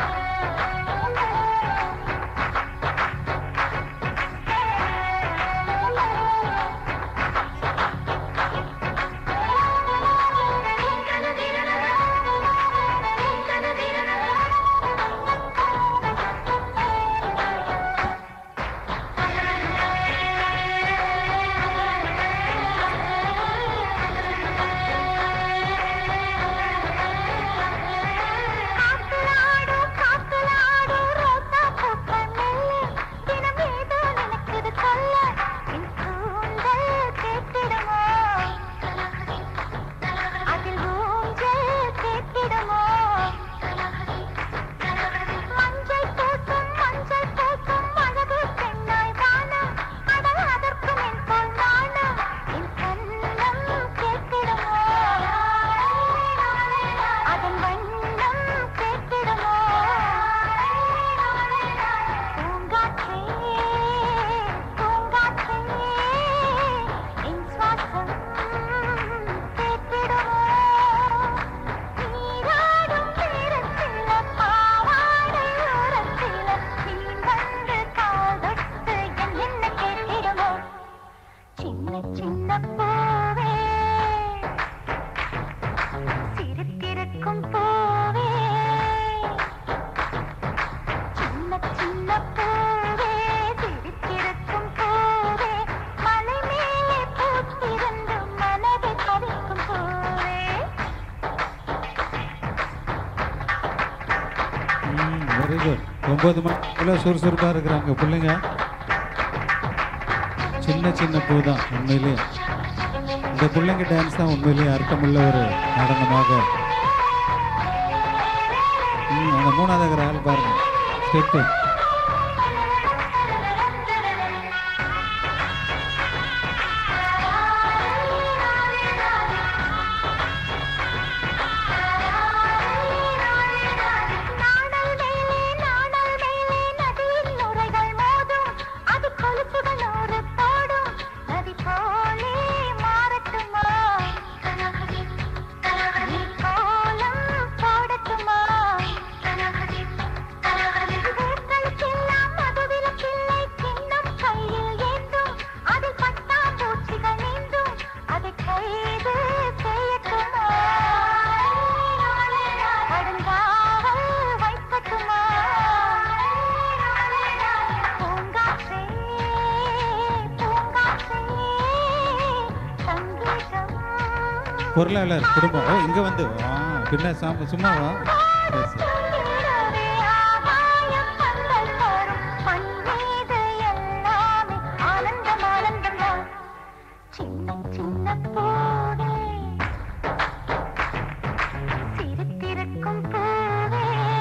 காத்துலாடு காத்துலாடு ரோசா பூக்கள் மெல்ல தினம் ஏதோ நினைக்குது சொல்ல என் கூந்தல் கேட்டிடுமோ அதில் ஊஞ்சல் கேட்டிடுமோ மஞ்சள் பூசும் மஞ்சள் பூசும் அழகு பெண்ணாய் வானம் அடல் அதற்கும் என் போல் நாணம் என் கண்ணம் கேட்டிடுமோ அதன் வண்ணம் கேட்டிடுமோ பூங்காற்றே பூங்காற்றே என் சுவாசம் கேட்டிடுமோ நீராடும் நேரத்தில் பாவாடை ஓரத்தில் நீ வந்து கால் தொட்டு என் என்ன கேட்டிடுமோ சின்ன சின்ன பூவே சிரித்திருக்கும் பூவே சின்ன சின்ன பூவே சிரித்திருக்கும் பூவே மலை மேலே பூத்திருந்தும் மனதை பறிக்கும் பூவே வெரி குட் ஒன்பது மணிக்குள்ள சுறுசுறுப்பாக இருக்கிறாங்க பிள்ளைங்க சின்ன சின்ன பூ தான் உண்மையிலேயே இந்த பிள்ளைங்க டான்ஸ் தான் உண்மையிலேயே அர்த்தமுள்ள ஒரு நடனமாக ம், அந்த மூணாவது இருக்கிற ஆள் பாருங்க ஸ்டெப்பு நாணல் மேலே நாணல் மேலே நதியின் நுரைகள் மோதும் அது கொலுசுகள் நூறு போடும் நதி போலே மாறட்டுமா நீ கோலம் போடட்டுமா வேர்களுக்கெல்லாம் மதுவிலக்கில்லை கிண்ணம் கையில் ஏந்தும் அதில் பட்டாம்பூச்சிகள் நீந்தும் அதை கைது செய்யட்டுமா கடுங்காவல் வைக்கட்டுமா பூங்காற்றே பூங்காற்றே சங்கீதம் பொருளாளர் குடும்பம் ஓ இங்கே வந்து ஆ பின்ன சாம சும்மாவா சரி சரி தீரவே ஆகாயம் பந்தல் தரும் மண் மீது எல்லாமே ஆனந்தம் ஆனந்தம்தான் சின்ன சின்ன பூவே சிரித்திருக்கும் பூவே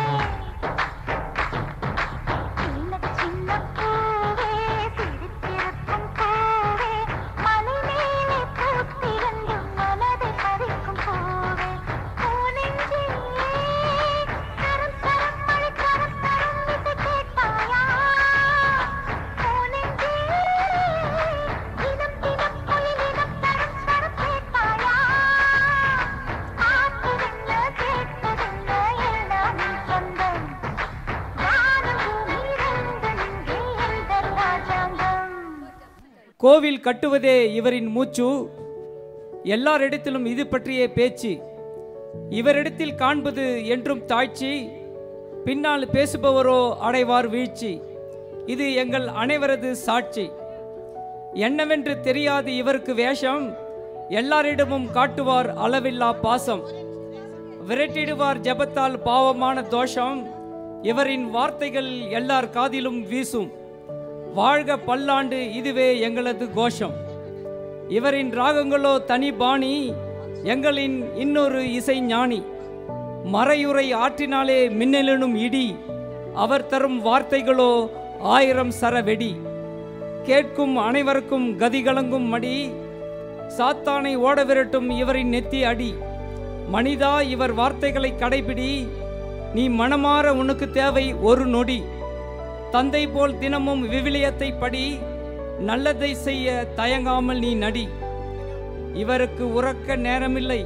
சின்ன சின்ன பூவே சிரித்திருக்கும் பூவே மலை மேலே பூத்திருந்தும் மனதை பறிக்கும் பூவே பூனெஞ்சே சரம் சரம் மழை கரம் தரும் இசை கேட்பாயா பூனெஞ்சே தினம் தினம் புயலினம் தரும் ஸ்வரம் கேட்பாயா பார்த்ததென்ன கேட்டதென்ன எல்லாம் என் சொந்தம் வானம் பூமி இரண்டும் இங்கே எங்கள் ராஜாங்கம் கோவில் கட்டுவதே இவரின் மூச்சு எல்லாரிடத்திலும் இது பற்றிய பேச்சு இவரிடத்தில் காண்பது என்றும் தாழ்ச்சி பின்னால் பேசுபவரோ அடைவார் வீழ்ச்சி இது எங்கள் அனைவரது சாட்சி என்னவென்று தெரியாது இவருக்கு வேஷம் எல்லாரிடமும் காட்டுவார் அளவில்லா பாசம் விரட்டிடுவார் ஜெபத்தால் பாவமான தோஷம் இவரின் வார்த்தைகள் எல்லார் காதிலும் வீசும் வாழ்க பல்லாண்டு இதுவே எங்களது கோஷம் இவரின் ராகங்களோ தனி பாணி எங்களின் இன்னொரு இசை ஞானி மறையுறை ஆற்றினாலே மின்னலெனும் இடி அவர் தரும் வார்த்தைகளோ ஆயிரம் சரவெடி கேட்கும் அனைவருக்கும் கதிகலங்கும் மடி சாத்தானை ஓட விரட்டும் இவரின் நெத்தி அடி மனிதா இவர் வார்த்தைகளை கடைபிடி நீ மனமாற உனக்கு தேவை ஒரு நொடி தந்தை போல் தினமும் விவிலியத்தை படி நல்லதை செய்ய தயங்காமல் நீ நடி இவருக்கு உறக்க நேரமில்லை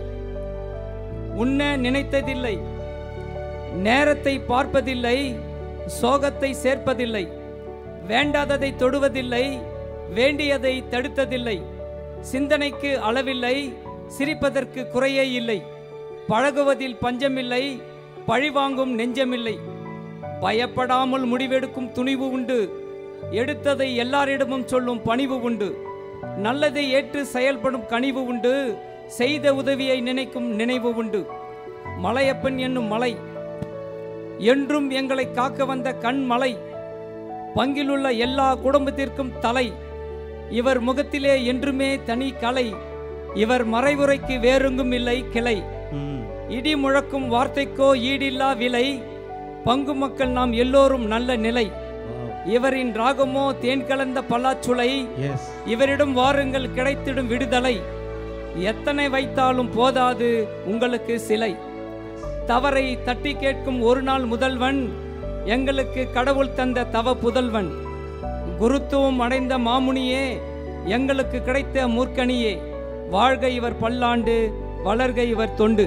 உண்ண நினைத்ததில்லை நேரத்தை பார்ப்பதில்லை சோகத்தை சேர்ப்பதில்லை வேண்டாததை தொடுவதில்லை வேண்டியதை தடுத்ததில்லை சிந்தனைக்கு அளவில்லை சிரிப்பதற்கு குறையே இல்லை பழகுவதில் பஞ்சமில்லை பழிவாங்கும் நெஞ்சமில்லை பயப்படாமல் முடிவெடுக்கும் துணிவு உண்டு எடுத்ததை எல்லாரிடமும் சொல்லும் பணிவு உண்டு நல்லதை ஏற்று செயல்படும் கனிவு உண்டு செய்த உதவியை நினைக்கும் நினைவு உண்டு மலையப்பன் என்னும் மலை என்றும் எங்களை காக்க வந்த கண் மலை பங்கிலுள்ள எல்லா குடும்பத்திற்கும் தலை இவர் முகத்திலே என்றுமே தனி கலை இவர் மறைவுரைக்கு வேறெங்கும் இல்லை கிளை இடி முழக்கும் வார்த்தைக்கோ ஈடில்லா விலை பங்கு மக்கள் நாம் எல்லோரும் நல்ல நிலை இவரின் ராகமோ தேன் கலந்த பல்லாச்சுளை இவரிடம் வாருங்கள் கிடைத்திடும் விடுதலை எத்தனை வைத்தாலும் போதாது உங்களுக்கு சிலை தவறை தட்டி கேட்கும் ஒரு நாள் முதல்வன் எங்களுக்கு கடவுள் தந்த தவ புதல்வன் குருத்துவம் அடைந்த மாமுனியே எங்களுக்கு கிடைத்த மூர்க்கனியே வாழ்க இவர் பல்லாண்டு வளர்க இவர் தொண்டு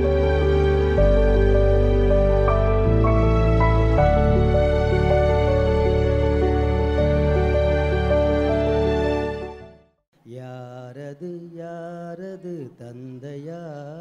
யாரது யாரது தந்தையா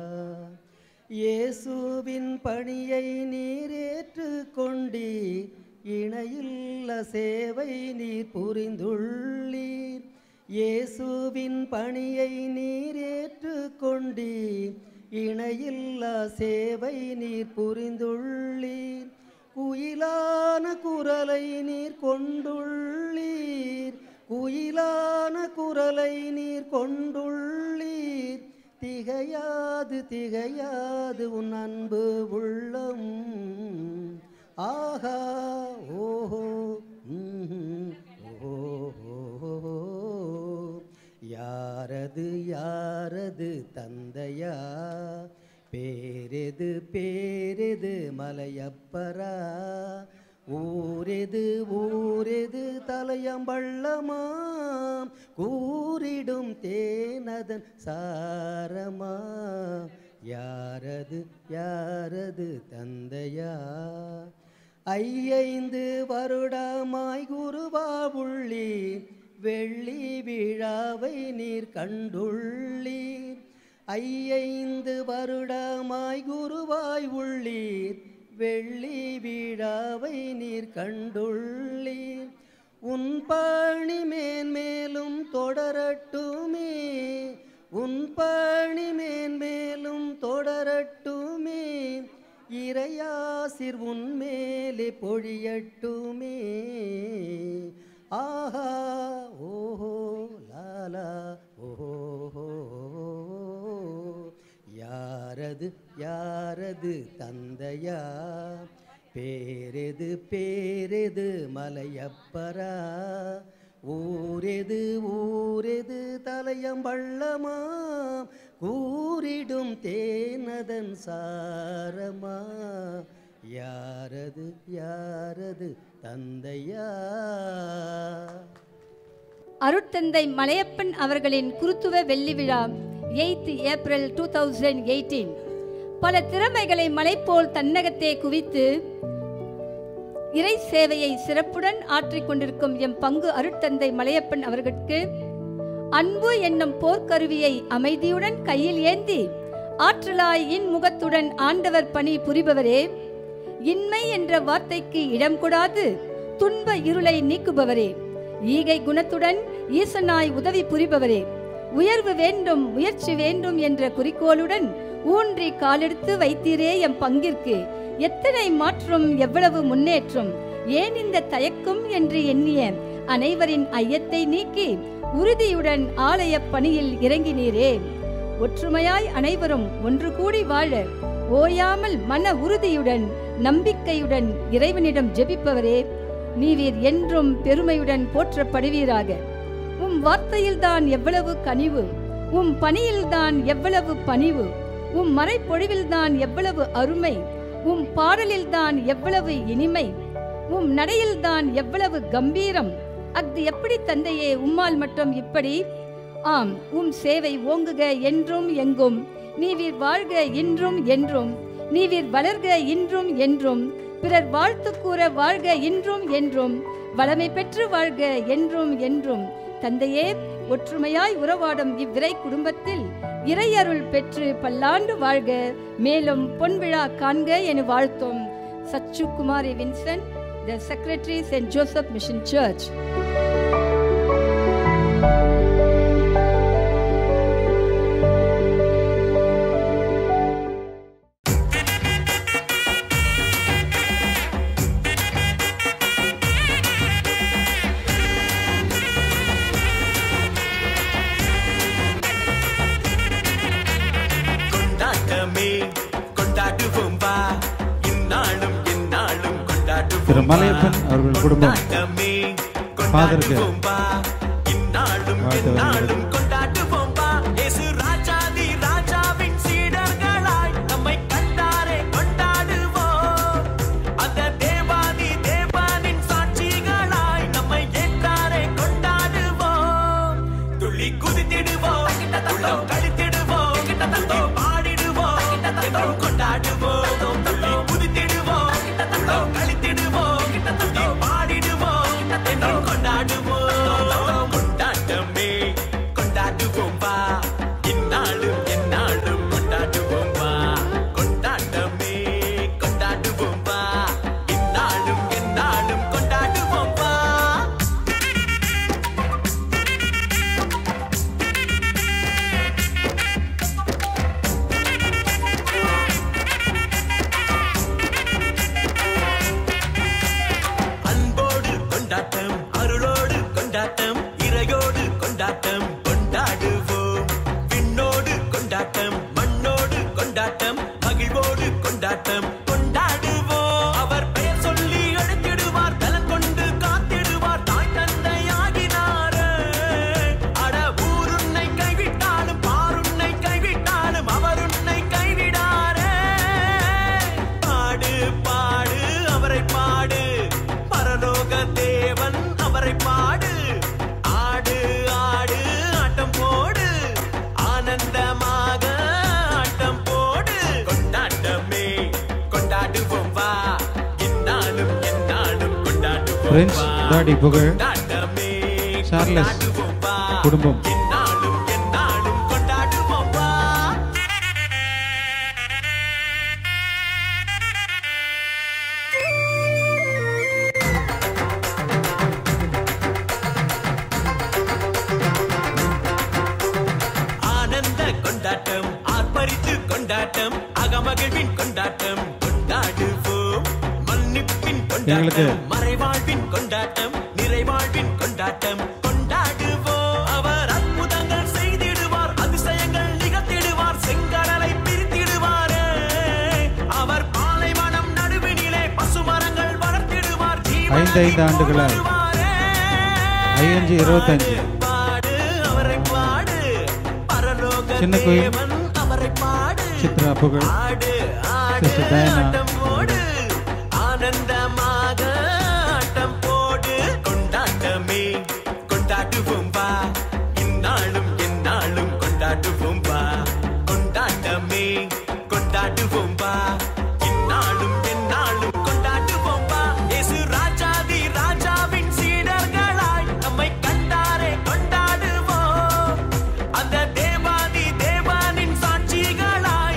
இயேசுவின் பணியை நீரேற்று கொண்டீர் இணையில்ல சேவை நீர் புரிந்துள்ளீர் இயேசுவின் பணியை நீரேற்று கொண்டீர் இணையில்லா சேவை நீர் புரிந்துள்ளீர் குயிலான குரலை நீர் கொண்டுள்ளீர் குயிலான குரலை நீர் கொண்டுள்ளீர் திகையாது திகையாது உன் அன்பு உள்ளம் ஆஹா ஓஹோ ம்ஹும், ஓஹோ யாரது யாரது தந்தையா பேரெது பேரெது மலையப்பரா ஊரெது ஊரெது தலையம்பள்ளமாம் கூறிடும் தேனதன் சாரமா யாரது யாரது தந்தையா ஐயைந்து வருடமாய் குருவாவுள்ளி வெள்ளி விழாவை நீர் கண்டுள்ளீர் ஐயைந்து வருடமாய் குருவாய் உள்ளீர் வெள்ளி விழாவை நீர் கண்டுள்ளீர் உன் பணி மேன்மேலும் தொடரட்டுமே உன் பணி மேன்மேலும் தொடரட்டுமே இறையாசிர் உன்மேலே பொழியட்டுமே ஆஹா ஓஹோ லாலா ஓஹோ யாரது யாரது தந்தையா பேரெது பேரெது மலையப்பரா ஊரெது ஊரெது தலையம்பள்ளமா கூறிடும் தேனதன் சாரமா யாரது யாரது தந்தையா அருட்தந்தை மலையப்பன் அவர்களின் குருத்துவ வெள்ளி விழா eighth April two thousand eighteen பல திறமைகளை மலைப்போல் தன்னகத்தே குவித்து இறை சேவையை சிறப்புடன் ஆற்றிக் கொண்டிருக்கும் எம் பங்கு அருட்தந்தை மலையப்பன் அவர்களுக்கு அன்பு என்னும் போர்க்கருவியை அமைதியுடன் கையில் ஏந்தி ஆற்றலாய் இன்முகத்துடன் ஆண்டவர் பணி புரிபவரே இன்மை என்ற வார்த்தைக்கு இடம் கொடாது துன்ப இருளை நீக்குபவரே ஈகை குணத்துடன் ஈசனாய் உதவி புரிபவரே உயர்வு வேண்டும் முயற்சி வேண்டும் என்ற குறிக்கோளுடன் ஊன்றி காலெடுத்து வைத்தீரே எம் பங்கிற்கு எத்தனை மாற்றம் எவ்வளவு முன்னேற்றம் ஏன் இந்த தயக்கம் என்று எண்ணிய அனைவரின் ஐயத்தை நீக்கி உறுதியுடன் ஆலய பணியில் இறங்கினீரே ஒற்றுமையாய் அனைவரும் ஒன்று கூடி வாழ ஓயாமல் மன உறுதியுடன் நம்பிக்கையுடன் இறைவனிடம் ஜெபிப்பவரே நீவீர் என்றும் பெருமையுடன் போற்றப்படுவீராக உம் வார்த்தையில்தான் எவ்வளவு கனிவு உம் பணியில்தான் எவ்வளவு பணிவு உம் மறைப்பொழிவில்தான் எவ்வளவு அருமை உம் பாடலில்தான் எவ்வளவு இனிமை உம் நடையில்தான் எவ்வளவு கம்பீரம் அஃது எப்படி தந்தையே உம்மால் மட்டும் இப்படி ஆம் உம் சேவை ஓங்குக என்றும் எங்கும் நீவீர் வாழ்க இன்றும் என்றும் நீவீர் வளர்க இன்றும் என்றும் பிறர் வாழ்த்து கூற வாழ்க இன்றும் என்றும் வளமை பெற்று வாழ்க என்றும் என்றும் தந்தையே ஒற்றுமையாய் உறவாடும் இவ்விரை குடும்பத்தில் இறையருள் பெற்று பல்லாண்டு வாழ்க மேலும் பொன்விழா காண்க என வாழ்த்தும் Sachu Kumari Vincent the secretary Saint Joseph mission church கொண்டாட்டமே கொண்டாடுவோம் வா இந்நாளும் எந்நாளும் கொண்டாடுவோம் திரு மலையப்பன் அவர்கள் குடும்பம் கொண்டாட்டமே ஃபாதருக்கு கொண்டாடுவோம் வா இந்நாளும் வாழ்த்து எந்நாளும் கொண்டாடுவோம் வா இயேசு ராஜாதி ராஜாவின் சீடர்களாய் நம்மை கண்டாரே கொண்டாடுவோம் அந்த தேவாதி தேவானின் சாட்சிகளாய் நம்மை ஏற்றாரே கொண்டாடுவோம் துள்ளி குதித்திடுவோம் உள்ளம் கழித்திடுவோம் துள்ளி பாடிடுவோம் என்றும் கொண்டாடுவோம் துள்ளி குதித்திடுவோம் உள்ளம் கழித்திடுவோம் துள்ளி பாடிடுவோம் என்றும் கொண்டாடுவோம் கொண்டாட்டமே கொண்டாடுவோம் வா இந்நாளும் எந்நாளும் கொண்டாடுவோம் வா கொண்டாட்டமே கொண்டாடுவோம் வா இந்நாளும் எந்நாளும் கொண்டாடுவோம் வா அன்போடு கொண்டாட்டம் அருளோடு கொண்டாட்டம் இறையோடு கொண்டாட்டம் கொண்டாடுவோம் விண்ணோடு கொண்டாட்டம் மண்ணோடு கொண்டாட்டம் மகிழ்வோடு கொண்டாட்டம் கொண்டாடுவோம் அவர் பெயர் சொல்லி அழைத்திடுவார் பலம் கொண்டு காத்திடுவார் தாய் தந்தை ஆகினாரே அட ஊருன்னை கைவிட்டாலும் பாருன்னை கைவிட்டாலும் அவர் உன்னை கைவிடாரே பாடு பாடு அவரை பாடு பரலோக தேவன் அவரை பாடு ஆடு ஆடு ஆட்டம் போடு ஆனந்தமாக ஆட்டம் போடு கொண்டாட்டமே கொண்டாடுவோம் வா இந்நாளும் எந்நாளும் கொண்டாடுவோம் பிரின்ஸ் வா தாடி புகழ் கொண்டாட்டமே சார்லஸ் கொண்டாடுவோம் வா குடும்பம் இந்நாளும் எந்நாளும் கொண்டாடுவோம் வா ஆனந்த கொண்டாட்டம் ஆர்ப்பரித்து கொண்டாட்டம் அகமகிழ்வின் கொண்டாட்டம் கொண்டாடுவோம் மன்னிப்பின் எங்களுக்கு கொண்டாட்டம் மறைவாழ்வின் கொண்டாட்டம் நிறைவாழ்வின் கொண்டாட்டம் கொண்டாடுவோம் அவர் அற்புதங்கள் செய்திடுவார் அதிசயங்கள் நிகழ்த்திடுவார் செங்கடலை பிரித்திடுவாரே அவர் பாலைவனம் நடுவினிலே பசுமரங்கள் வளர்த்திடுவார் ஐந்து ஐந்து ஆண்டுகளாக ஐயஞ்சு இருபத்தஞ்சு அவரை பாடு பரலோக சின்ன கோயில் தேவன் அவரை பாடு சித்ரா புகழ் ஆடு சிஸ்டர் டயனா ஆட்டம் போடு ஆனந்தமாக ஆட்டம் போடு கொண்டாட்டமே கொண்டாடுவோம் வா இந்நாளும் எந்நாளும் கொண்டாடுவோம் வா கொண்டாட்டமே கொண்டாடுவோம் வா இந்நாளும் எந்நாளும் கொண்டாடுவோம் வா இயேசு ராஜாதி ராஜாவின் சீடர்களாய் நம்மை கண்டாரே கொண்டாடுவோம் அந்த தேவாதி தேவானின் சாட்சிகளாய்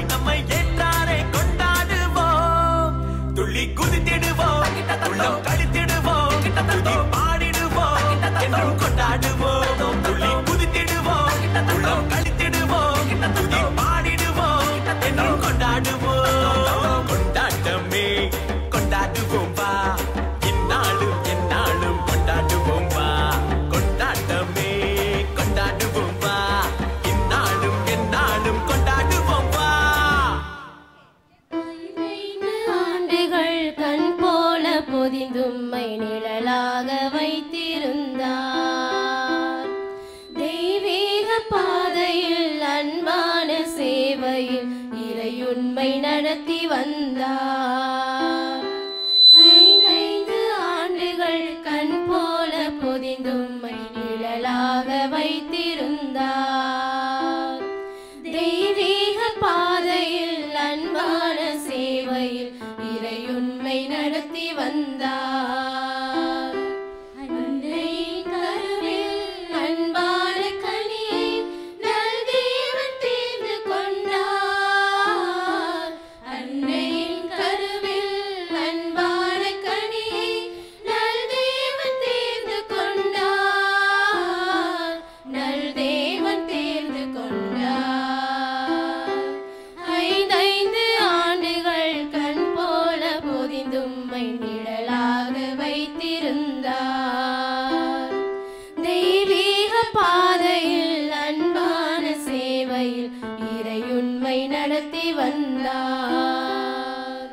நிழலாக வைத்திருந்தார் தெய்வீக பாதையில் அன்பான சேவையில் இறையுண்மை நடத்தி வந்தார் ஐந்தைந்து ஆண்டுகள் கண் போல பொதிந்தும்மை நிழலாக வைத்திருந்தார் தெய்வீக பாதையில் அன்பான சேவையில் இறையுண்மை நடத்தி வந்தார் அன்னையின் கருவில் அன்பான கனியை நல்தேவன் தேர்ந்து கொண்டார் அன்னையின் கருவில் அன்பான கனியை நல்தேவன் தேர்ந்து கொண்டார் நல்தேவன் தேர்ந்து கொண்டார் ஐந்தைந்து ஆண்டுகள் கண் போல பொதிந்தும்மை நிழலாக வைத்திருந்தார் தெய்வீக பாதையில் அன்பான சேவையில் இறையுண்மை நடத்தி வந்தார்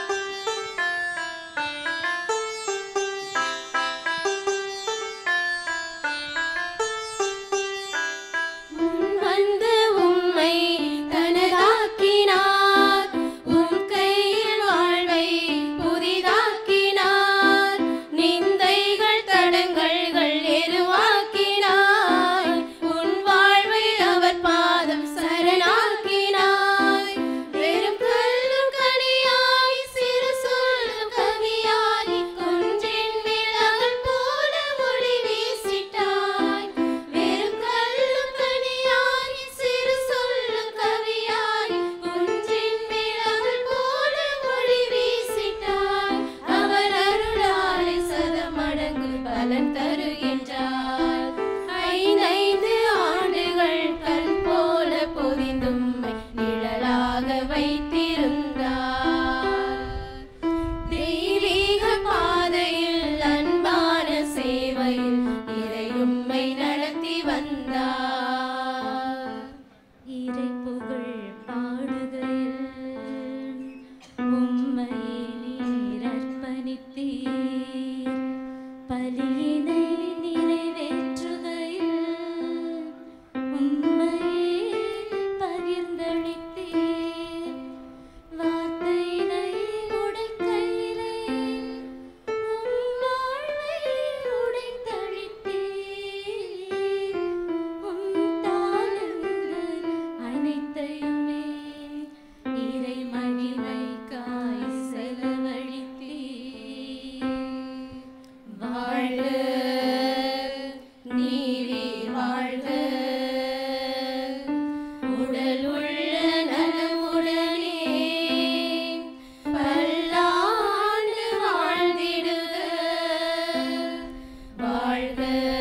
முன் வந்து உம்மை தனதாக்கினார் உம் கையில் வாழ்வை புதிதாக்கினார் நிந்தைகள் தடங்கல்கள் எருவாக்கினார் உன் வாழ்வை அவர் பாதம் சரணாக்கினாய் வெறும் கல்லும் கனியாய் சிறு சொல்லும் கவியாய் குன்றின் மிளகல் போல ஒளி வீசிட்டாய் வெறும் கல்லும் கனியாய் சிறு சொல்லும் கவியாய் குன்றின் மிளகல் போல ஒளி வீசிட்டாய் அவர் அருளாலே சதமடங்கு பலன் தருகின்றார் ஐந்தைந்து ஆண்டுகள் கண் போல பொதிந்தும்மை நிழலாக வைத்திருந்தார் தெய்வீக பாதையில் அன்பான சேவையில் இறையும்மை நடத்தி வந்தார் இறை புகழ் பாடுகையில் உம்மையே நீர் அர்ப்பணித்தீர் பலியினை நிறைவேற்றுகையில் உம்மையே பகிர்ந்தளித்தீர் வார்த்தையினை உடைக்கையிலே உம் வாழ்வை உடைத்தளித்தீர் உம் தாளங்கள் அனைத்தையுமே இறை மகிமைக்காய் செலவழித்தீர் வாழ்க நீரே வாழ்க உடல் உள்ள நலமுடனே பல்லாண்டு வாழ்ந்திடுக வாழ்க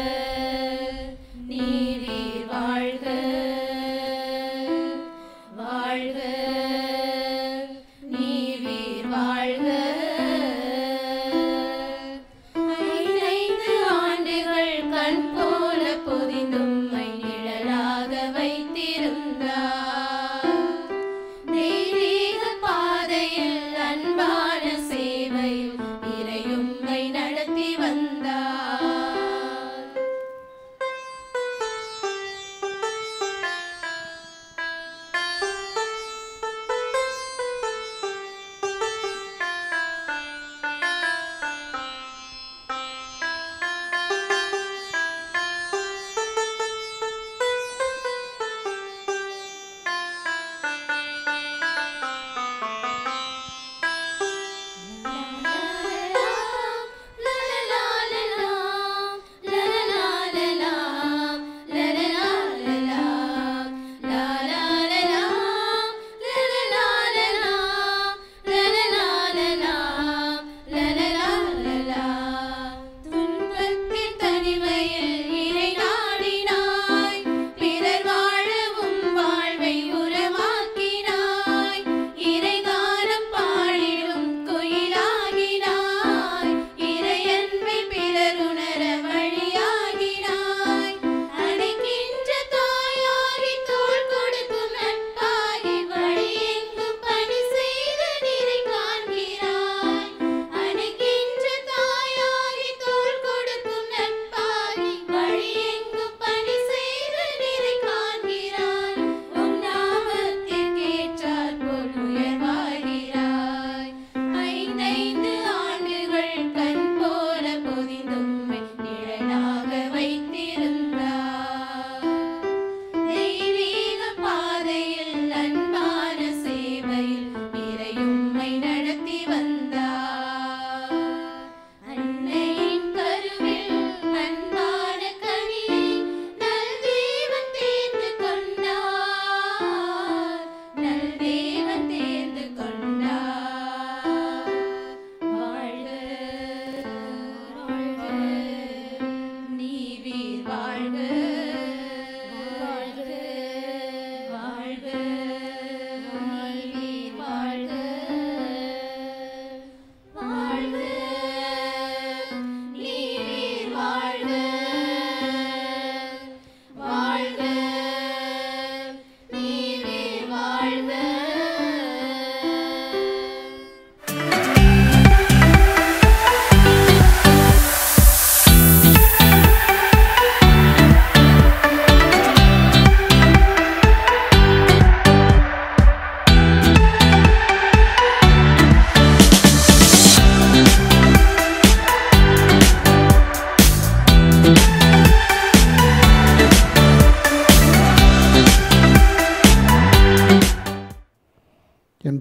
நீரே வாழ்க வாழ்க நீரீர் வாழ்க ஐந்தைந்து ஆண்டுகள் கண் போல பொதிந்தும்மை நிழலாக வைத்திருந்தார் தெய்வீக பாதையில் அன்பான சேவையில் இறையும்மை நடத்தி வந்தார்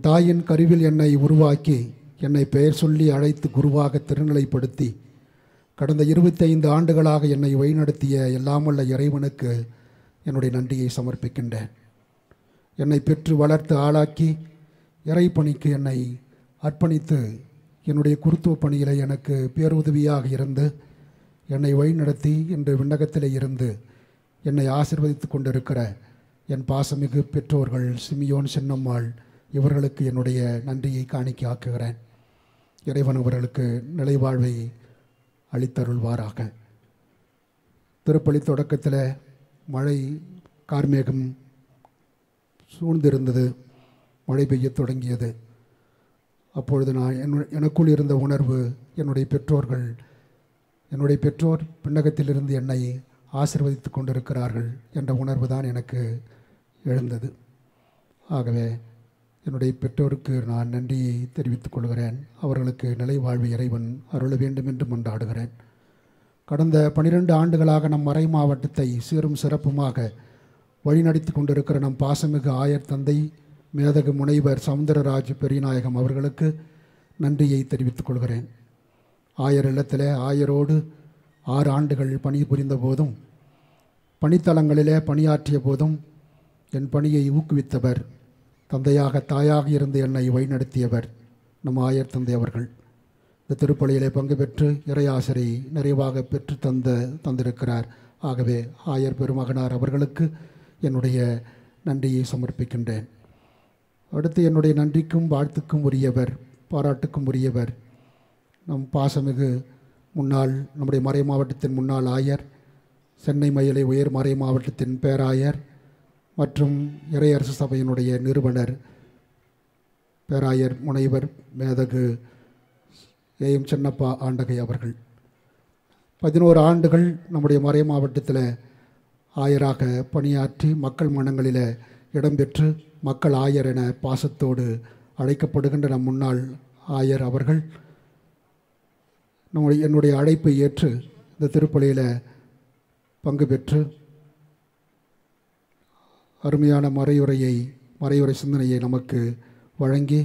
தாயின் கருவில் என்னை உருவாக்கி என்னை பெயர் சொல்லி அழைத்து குருவாக திருநிலைப்படுத்தி கடந்த இருபத்தைந்து ஆண்டுகளாக என்னை வழிநடத்திய எல்லாமல்ல இறைவனுக்கு என்னுடைய நன்றியை சமர்ப்பிக்கின்றேன் என்னை பெற்று வளர்த்து ஆளாக்கி இறைப்பணிக்கு என்னை அர்ப்பணித்து என்னுடைய குருத்துவ பணியில் எனக்கு பேருதவியாக இருந்து என்னை வழிநடத்தி இன்று விண்ணகத்திலே இருந்து என்னை ஆசிர்வதித்து கொண்டிருக்கிற என் பாசமிகு பெற்றோர்கள் சிமியோன் சின்னம்மாள் இவர்களுக்கு என்னுடைய நன்றியை காணிக்கை ஆக்குகிறேன் இறைவன் அவர்களுக்கு நிலைவாழ்வை அளித்தருள்வாராக திருப்பலி தொடக்கத்தில் மழை கார்மேகம் சூழ்ந்திருந்தது மழை பெய்யத் தொடங்கியது அப்பொழுது நான் என்னு எனக்குள் இருந்த உணர்வு என்னுடைய பெற்றோர்கள் என்னுடைய பெற்றோர் பின்னகத்திலிருந்து என்னை ஆசிர்வதித்து கொண்டிருக்கிறார்கள் என்ற உணர்வு தான் எனக்கு எழுந்தது ஆகவே என்னுடைய பெற்றோருக்கு நான் நன்றியை தெரிவித்துக் கொள்கிறேன் அவர்களுக்கு நிலை வாழ்வு இறைவன் அருள வேண்டும் என்று கொண்டாடுகிறேன் கடந்த பனிரெண்டு ஆண்டுகளாக நம் மறை மாவட்டத்தை சீரும் சிறப்புமாக வழிநடத்தி கொண்டிருக்கிற நம் பாசமிகு ஆயர் தந்தை மேதகு முனைவர் சவுந்தரராஜ் பெரியநாயகம் அவர்களுக்கு நன்றியை தெரிவித்துக் கொள்கிறேன் ஆயர் இல்லத்திலே ஆயரோடு ஆறு ஆண்டுகள் பணிபுரிந்த போதும் பணித்தலங்களிலே பணியாற்றிய போதும் என் பணியை ஊக்குவித்தவர் தந்தையாக தாயாக இருந்து என்னை வழிநடத்தியவர் நம் ஆயர் தந்தை அவர்கள் இந்த திருப்பலியிலே பங்கு பெற்று இறையாசிரை நிறைவாக பெற்று தந்த தந்திருக்கிறார் ஆகவே ஆயர் பெருமகனார் அவர்களுக்கு என்னுடைய நன்றியை சமர்ப்பிக்கின்றேன் அடுத்து என்னுடைய நன்றிக்கும் வாழ்த்துக்கும் உரியவர் பாராட்டுக்கும் உரியவர் நம் பாசமிகு முன்னாள் நம்முடைய மறை மாவட்டத்தின் முன்னாள் ஆயர் சென்னை மயிலை உயர் மறை மாவட்டத்தின் பேராயர் மற்றும் இறையரசு சபையினுடைய நிறுவனர் பேராயர் முனைவர் மேதகு ஏஎம் சின்னப்பா ஆண்டகை அவர்கள் பதினோரு ஆண்டுகள் நம்முடைய மறை மாவட்டத்தில் ஆயராக பணியாற்றி மக்கள் மனங்களில் இடம்பெற்று மக்கள் ஆயர் என பாசத்தோடு அழைக்கப்படுகின்ற நம் முன்னாள் ஆயர் அவர்கள் நம்முடைய என்னுடைய அழைப்பை ஏற்று இந்த திருப்பலியில் பங்கு பெற்று அருமையான மறையுரையை மறையுரை சிந்தனையை நமக்கு வழங்கி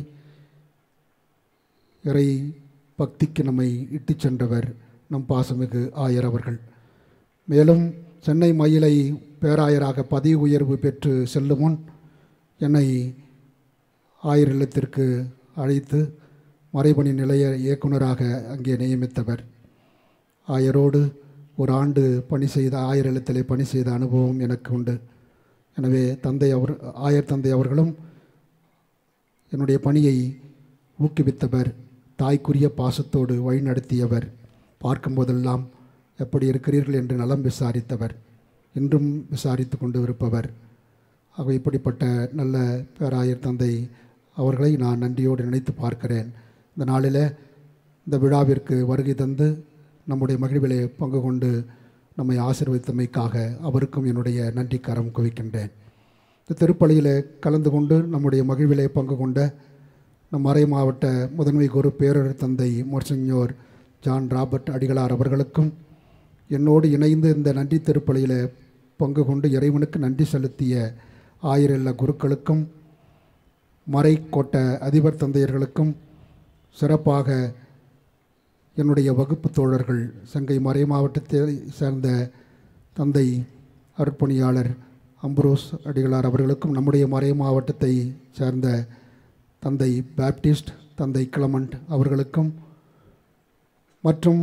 இறை பக்திக்கு நம்மை இட்டுச் சென்றவர் நம் பாசமிகு ஆயர் அவர்கள் மேலும் சென்னை மயிலை பேராயராக பதவி உயர்வு பெற்று செல்லும் முன் என்னை ஆயர் இல்லத்திற்கு அழைத்து மறைபணி நிலைய இயக்குனராக அங்கே நியமித்தவர் ஆயரோடு ஒரு ஆண்டு பணி செய்த ஆயர் இல்லத்திலே பணி செய்த அனுபவம் எனக்கு உண்டு எனவே தந்தை அவர் ஆயர் தந்தை அவர்களும் என்னுடைய பணியை ஊக்குவித்தவர் தாய்க்குரிய பாசத்தோடு வழிநடத்தியவர் பார்க்கும்போதெல்லாம் எப்படி இருக்கிறீர்கள் என்று நலம் விசாரித்தவர் இன்றும் விசாரித்து கொண்டு இருப்பவர் ஆக இப்படிப்பட்ட நல்ல பேராயர் தந்தை அவர்களை நான் நன்றியோடு நினைத்து பார்க்கிறேன் இந்த நாளில் இந்த விழாவிற்கு வருகை தந்து நம்முடைய மகிழ்விலே பங்கு கொண்டு நம்மை ஆசீர்வதித்தமைக்காக அவருக்கும் என்னுடைய நன்றி கரம் குவிக்கின்றேன் இந்த திருப்பலியில் கலந்து கொண்டு நம்முடைய மகிழ்விலே பங்கு கொண்ட நம் மறை மாவட்ட முதன்மை குரு பேரர் தந்தை மொர்சிஞ்சோர் ஜான் ராபர்ட் அடிகளார் அவர்களுக்கும் என்னோடு இணைந்து இந்த நன்றி திருப்பலியில் பங்கு கொண்டு இறைவனுக்கு நன்றி செலுத்திய ஆயிரல்ல குருக்களுக்கும் மறை கோட்ட அதிபர் தந்தையர்களுக்கும் சிறப்பாக என்னுடைய வகுப்பு தோழர்கள் சங்கை மறை மாவட்டத்தை சேர்ந்த தந்தை அருட்பணியாளர் அம்புரோஸ் அடிகளார் அவர்களுக்கும் நம்முடைய மறை மாவட்டத்தை சேர்ந்த தந்தை பேப்டிஸ்ட் தந்தை கிளமண்ட் அவர்களுக்கும் மற்றும்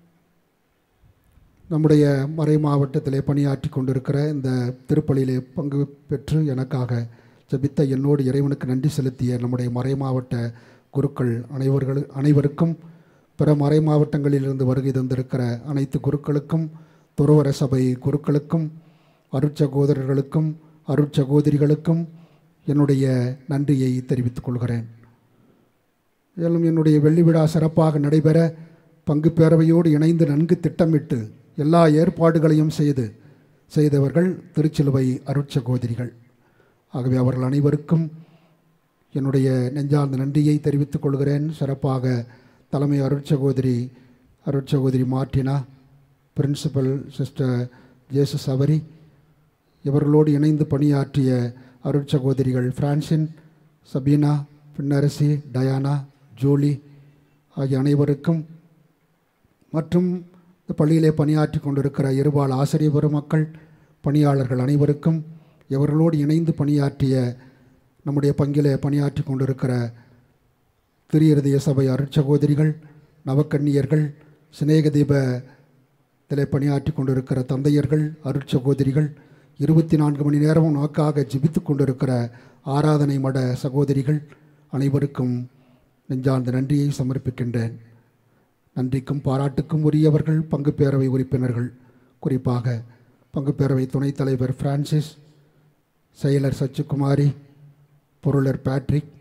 நம்முடைய மறை மாவட்டத்திலே பணியாற்றி கொண்டிருக்கிற இந்த திருப்பலியிலே பங்கு பெற்று எனக்காக ஜபித்த என்னோடு இறைவனுக்கு நன்றி செலுத்திய நம்முடைய மறை மாவட்ட குருக்கள் அனைவர்கள் அனைவருக்கும் பிற மறை மாவட்டங்களிலிருந்து வருகை தந்திருக்கிற அனைத்து குருக்களுக்கும் துறவர சபை குருக்களுக்கும் அருட்சகோதரர்களுக்கும் அருட்சகோதரிகளுக்கும் என்னுடைய நன்றியை தெரிவித்துக் கொள்கிறேன் மேலும் என்னுடைய வெள்ளி விழா சிறப்பாக நடைபெற பங்கு பேரவையோடு இணைந்து நன்கு திட்டமிட்டு எல்லா ஏற்பாடுகளையும் செய்து செய்தவர்கள் திருச்சிலுவை அருட்சகோதரிகள் ஆகவே அவர்கள் அனைவருக்கும் என்னுடைய நெஞ்சார்ந்த நன்றியை தெரிவித்துக் கொள்கிறேன் சிறப்பாக தலைமை அருட்சகோதரி அருட்சகோதரி Martina principal sister Jesu Savari இவர்களோடு இணைந்து பணியாற்றிய அருட்சகோதரிகள் பிரான்சின் சபீனா பின்னரசி டயானா ஜூலி ஆகிய அனைவருக்கும் மற்றும் இந்த பள்ளியிலே பணியாற்றி கொண்டிருக்கிற இருபால் ஆசிரியர் பெருமக்கள் பணியாளர்கள் அனைவருக்கும் இவர்களோடு இணைந்து பணியாற்றிய நம்முடைய பங்கிலே பணியாற்றி கொண்டிருக்கிற திரு இருதய சபை அருட்சகோதரிகள் நவக்கன்னியர்கள் சிநேக தீபத்திலே பணியாற்றி கொண்டிருக்கிற தந்தையர்கள் அருட்சகோதரிகள் இருபத்தி நான்கு மணி நேரமும் நமக்காக ஜெபித்து கொண்டிருக்கிற ஆராதனை மட சகோதரிகள் அனைவருக்கும் நெஞ்சார்ந்த நன்றியை சமர்ப்பிக்கின்றேன் நன்றிக்கும் பாராட்டுக்கும் உரியவர்கள் பங்கு பேரவை உறுப்பினர்கள் குறிப்பாக பங்கு பேரவை துணைத் தலைவர் பிரான்சிஸ் செயலர் சச்சுக்குமாரி பொருளர் பேட்ரிக்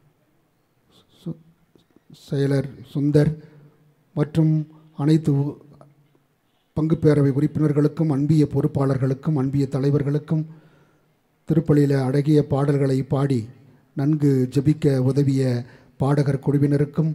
சு- செயலர் சுந்தர் மற்றும் அனைத்து உ- பங்கு பேரவை உறுப்பினர்களுக்கும் அன்பிய பொறுப்பாளர்களுக்கும் அன்பிய தலைவர்களுக்கும் திருப்பலியில் அழகிய பாடல்களை பாடி நன்கு ஜெபிக்க உதவிய பாடகர் குழுவினருக்கும்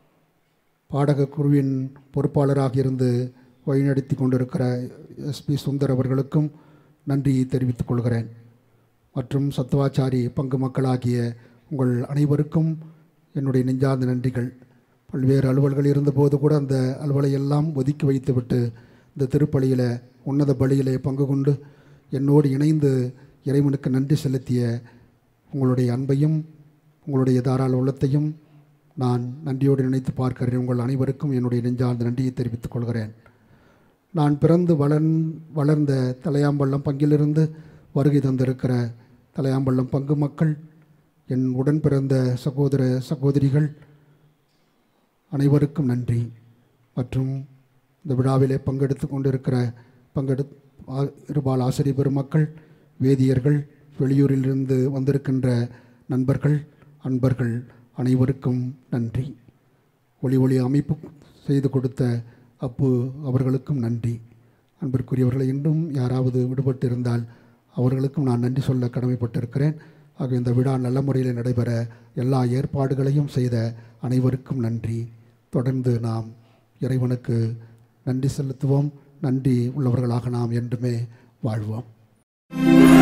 பாடகர் குழுவின் பொறுப்பாளராக இருந்து வழிநடத்தி கொண்டிருக்கிற எஸ்பி சுந்தர் அவர்களுக்கும் நன்றியை தெரிவித்துக் கொள்கிறேன் மற்றும் சத்துவாச்சாரி பங்கு மக்களாகிய உங்கள் அனைவருக்கும் என்னுடைய நெஞ்சார்ந்த நன்றிகள் பல்வேறு அலுவல்கள் இருந்தபோது கூட அந்த அலுவலை எல்லாம் ஒதுக்கி வைத்துவிட்டு இந்த திருப்பலியில் உன்னத பலியிலே பங்கு கொண்டு என்னோடு இணைந்து இறைவனுக்கு நன்றி செலுத்திய உங்களுடைய அன்பையும் உங்களுடைய தாராள உள்ளத்தையும் நான் நன்றியோடு நினைத்து பார்க்கிறேன் உங்கள் அனைவருக்கும் என்னுடைய நெஞ்சார்ந்த நன்றியை தெரிவித்துக் கொள்கிறேன் நான் பிறந்து வளர்ந் வளர்ந்த தலையாம்பள்ளம் பங்கிலிருந்து வருகை தந்திருக்கிற தலையாம்பள்ளம் பங்கு மக்கள் என் உடன் பிறந்த சகோதர சகோதரிகள் அனைவருக்கும் நன்றி மற்றும் இந்த விழாவிலே பங்கெடுத்து கொண்டிருக்கிற பங்கெடு ஆ- இருபால் ஆசிரியர் பெருமக்கள் வேதியர்கள் வெளியூரிலிருந்து வந்திருக்கின்ற நண்பர்கள் அன்பர்கள் அனைவருக்கும் நன்றி ஒளி ஒளி அமைப்பு செய்து கொடுத்த அப்பு அவர்களுக்கும் நன்றி அன்பிற்குரியவர்களை இன்னும் யாராவது விடுபட்டு இருந்தால் அவர்களுக்கும் நான் நன்றி சொல்ல கடமைப்பட்டிருக்கிறேன் ஆக இந்த விழா நல்ல முறையில் நடைபெற எல்லா ஏற்பாடுகளையும் செய்த அனைவருக்கும் நன்றி தொடர்ந்து நாம் இறைவனுக்கு நன்றி செலுத்துவோம் நன்றி உள்ளவர்களாக நாம் என்றுமே வாழ்வோம்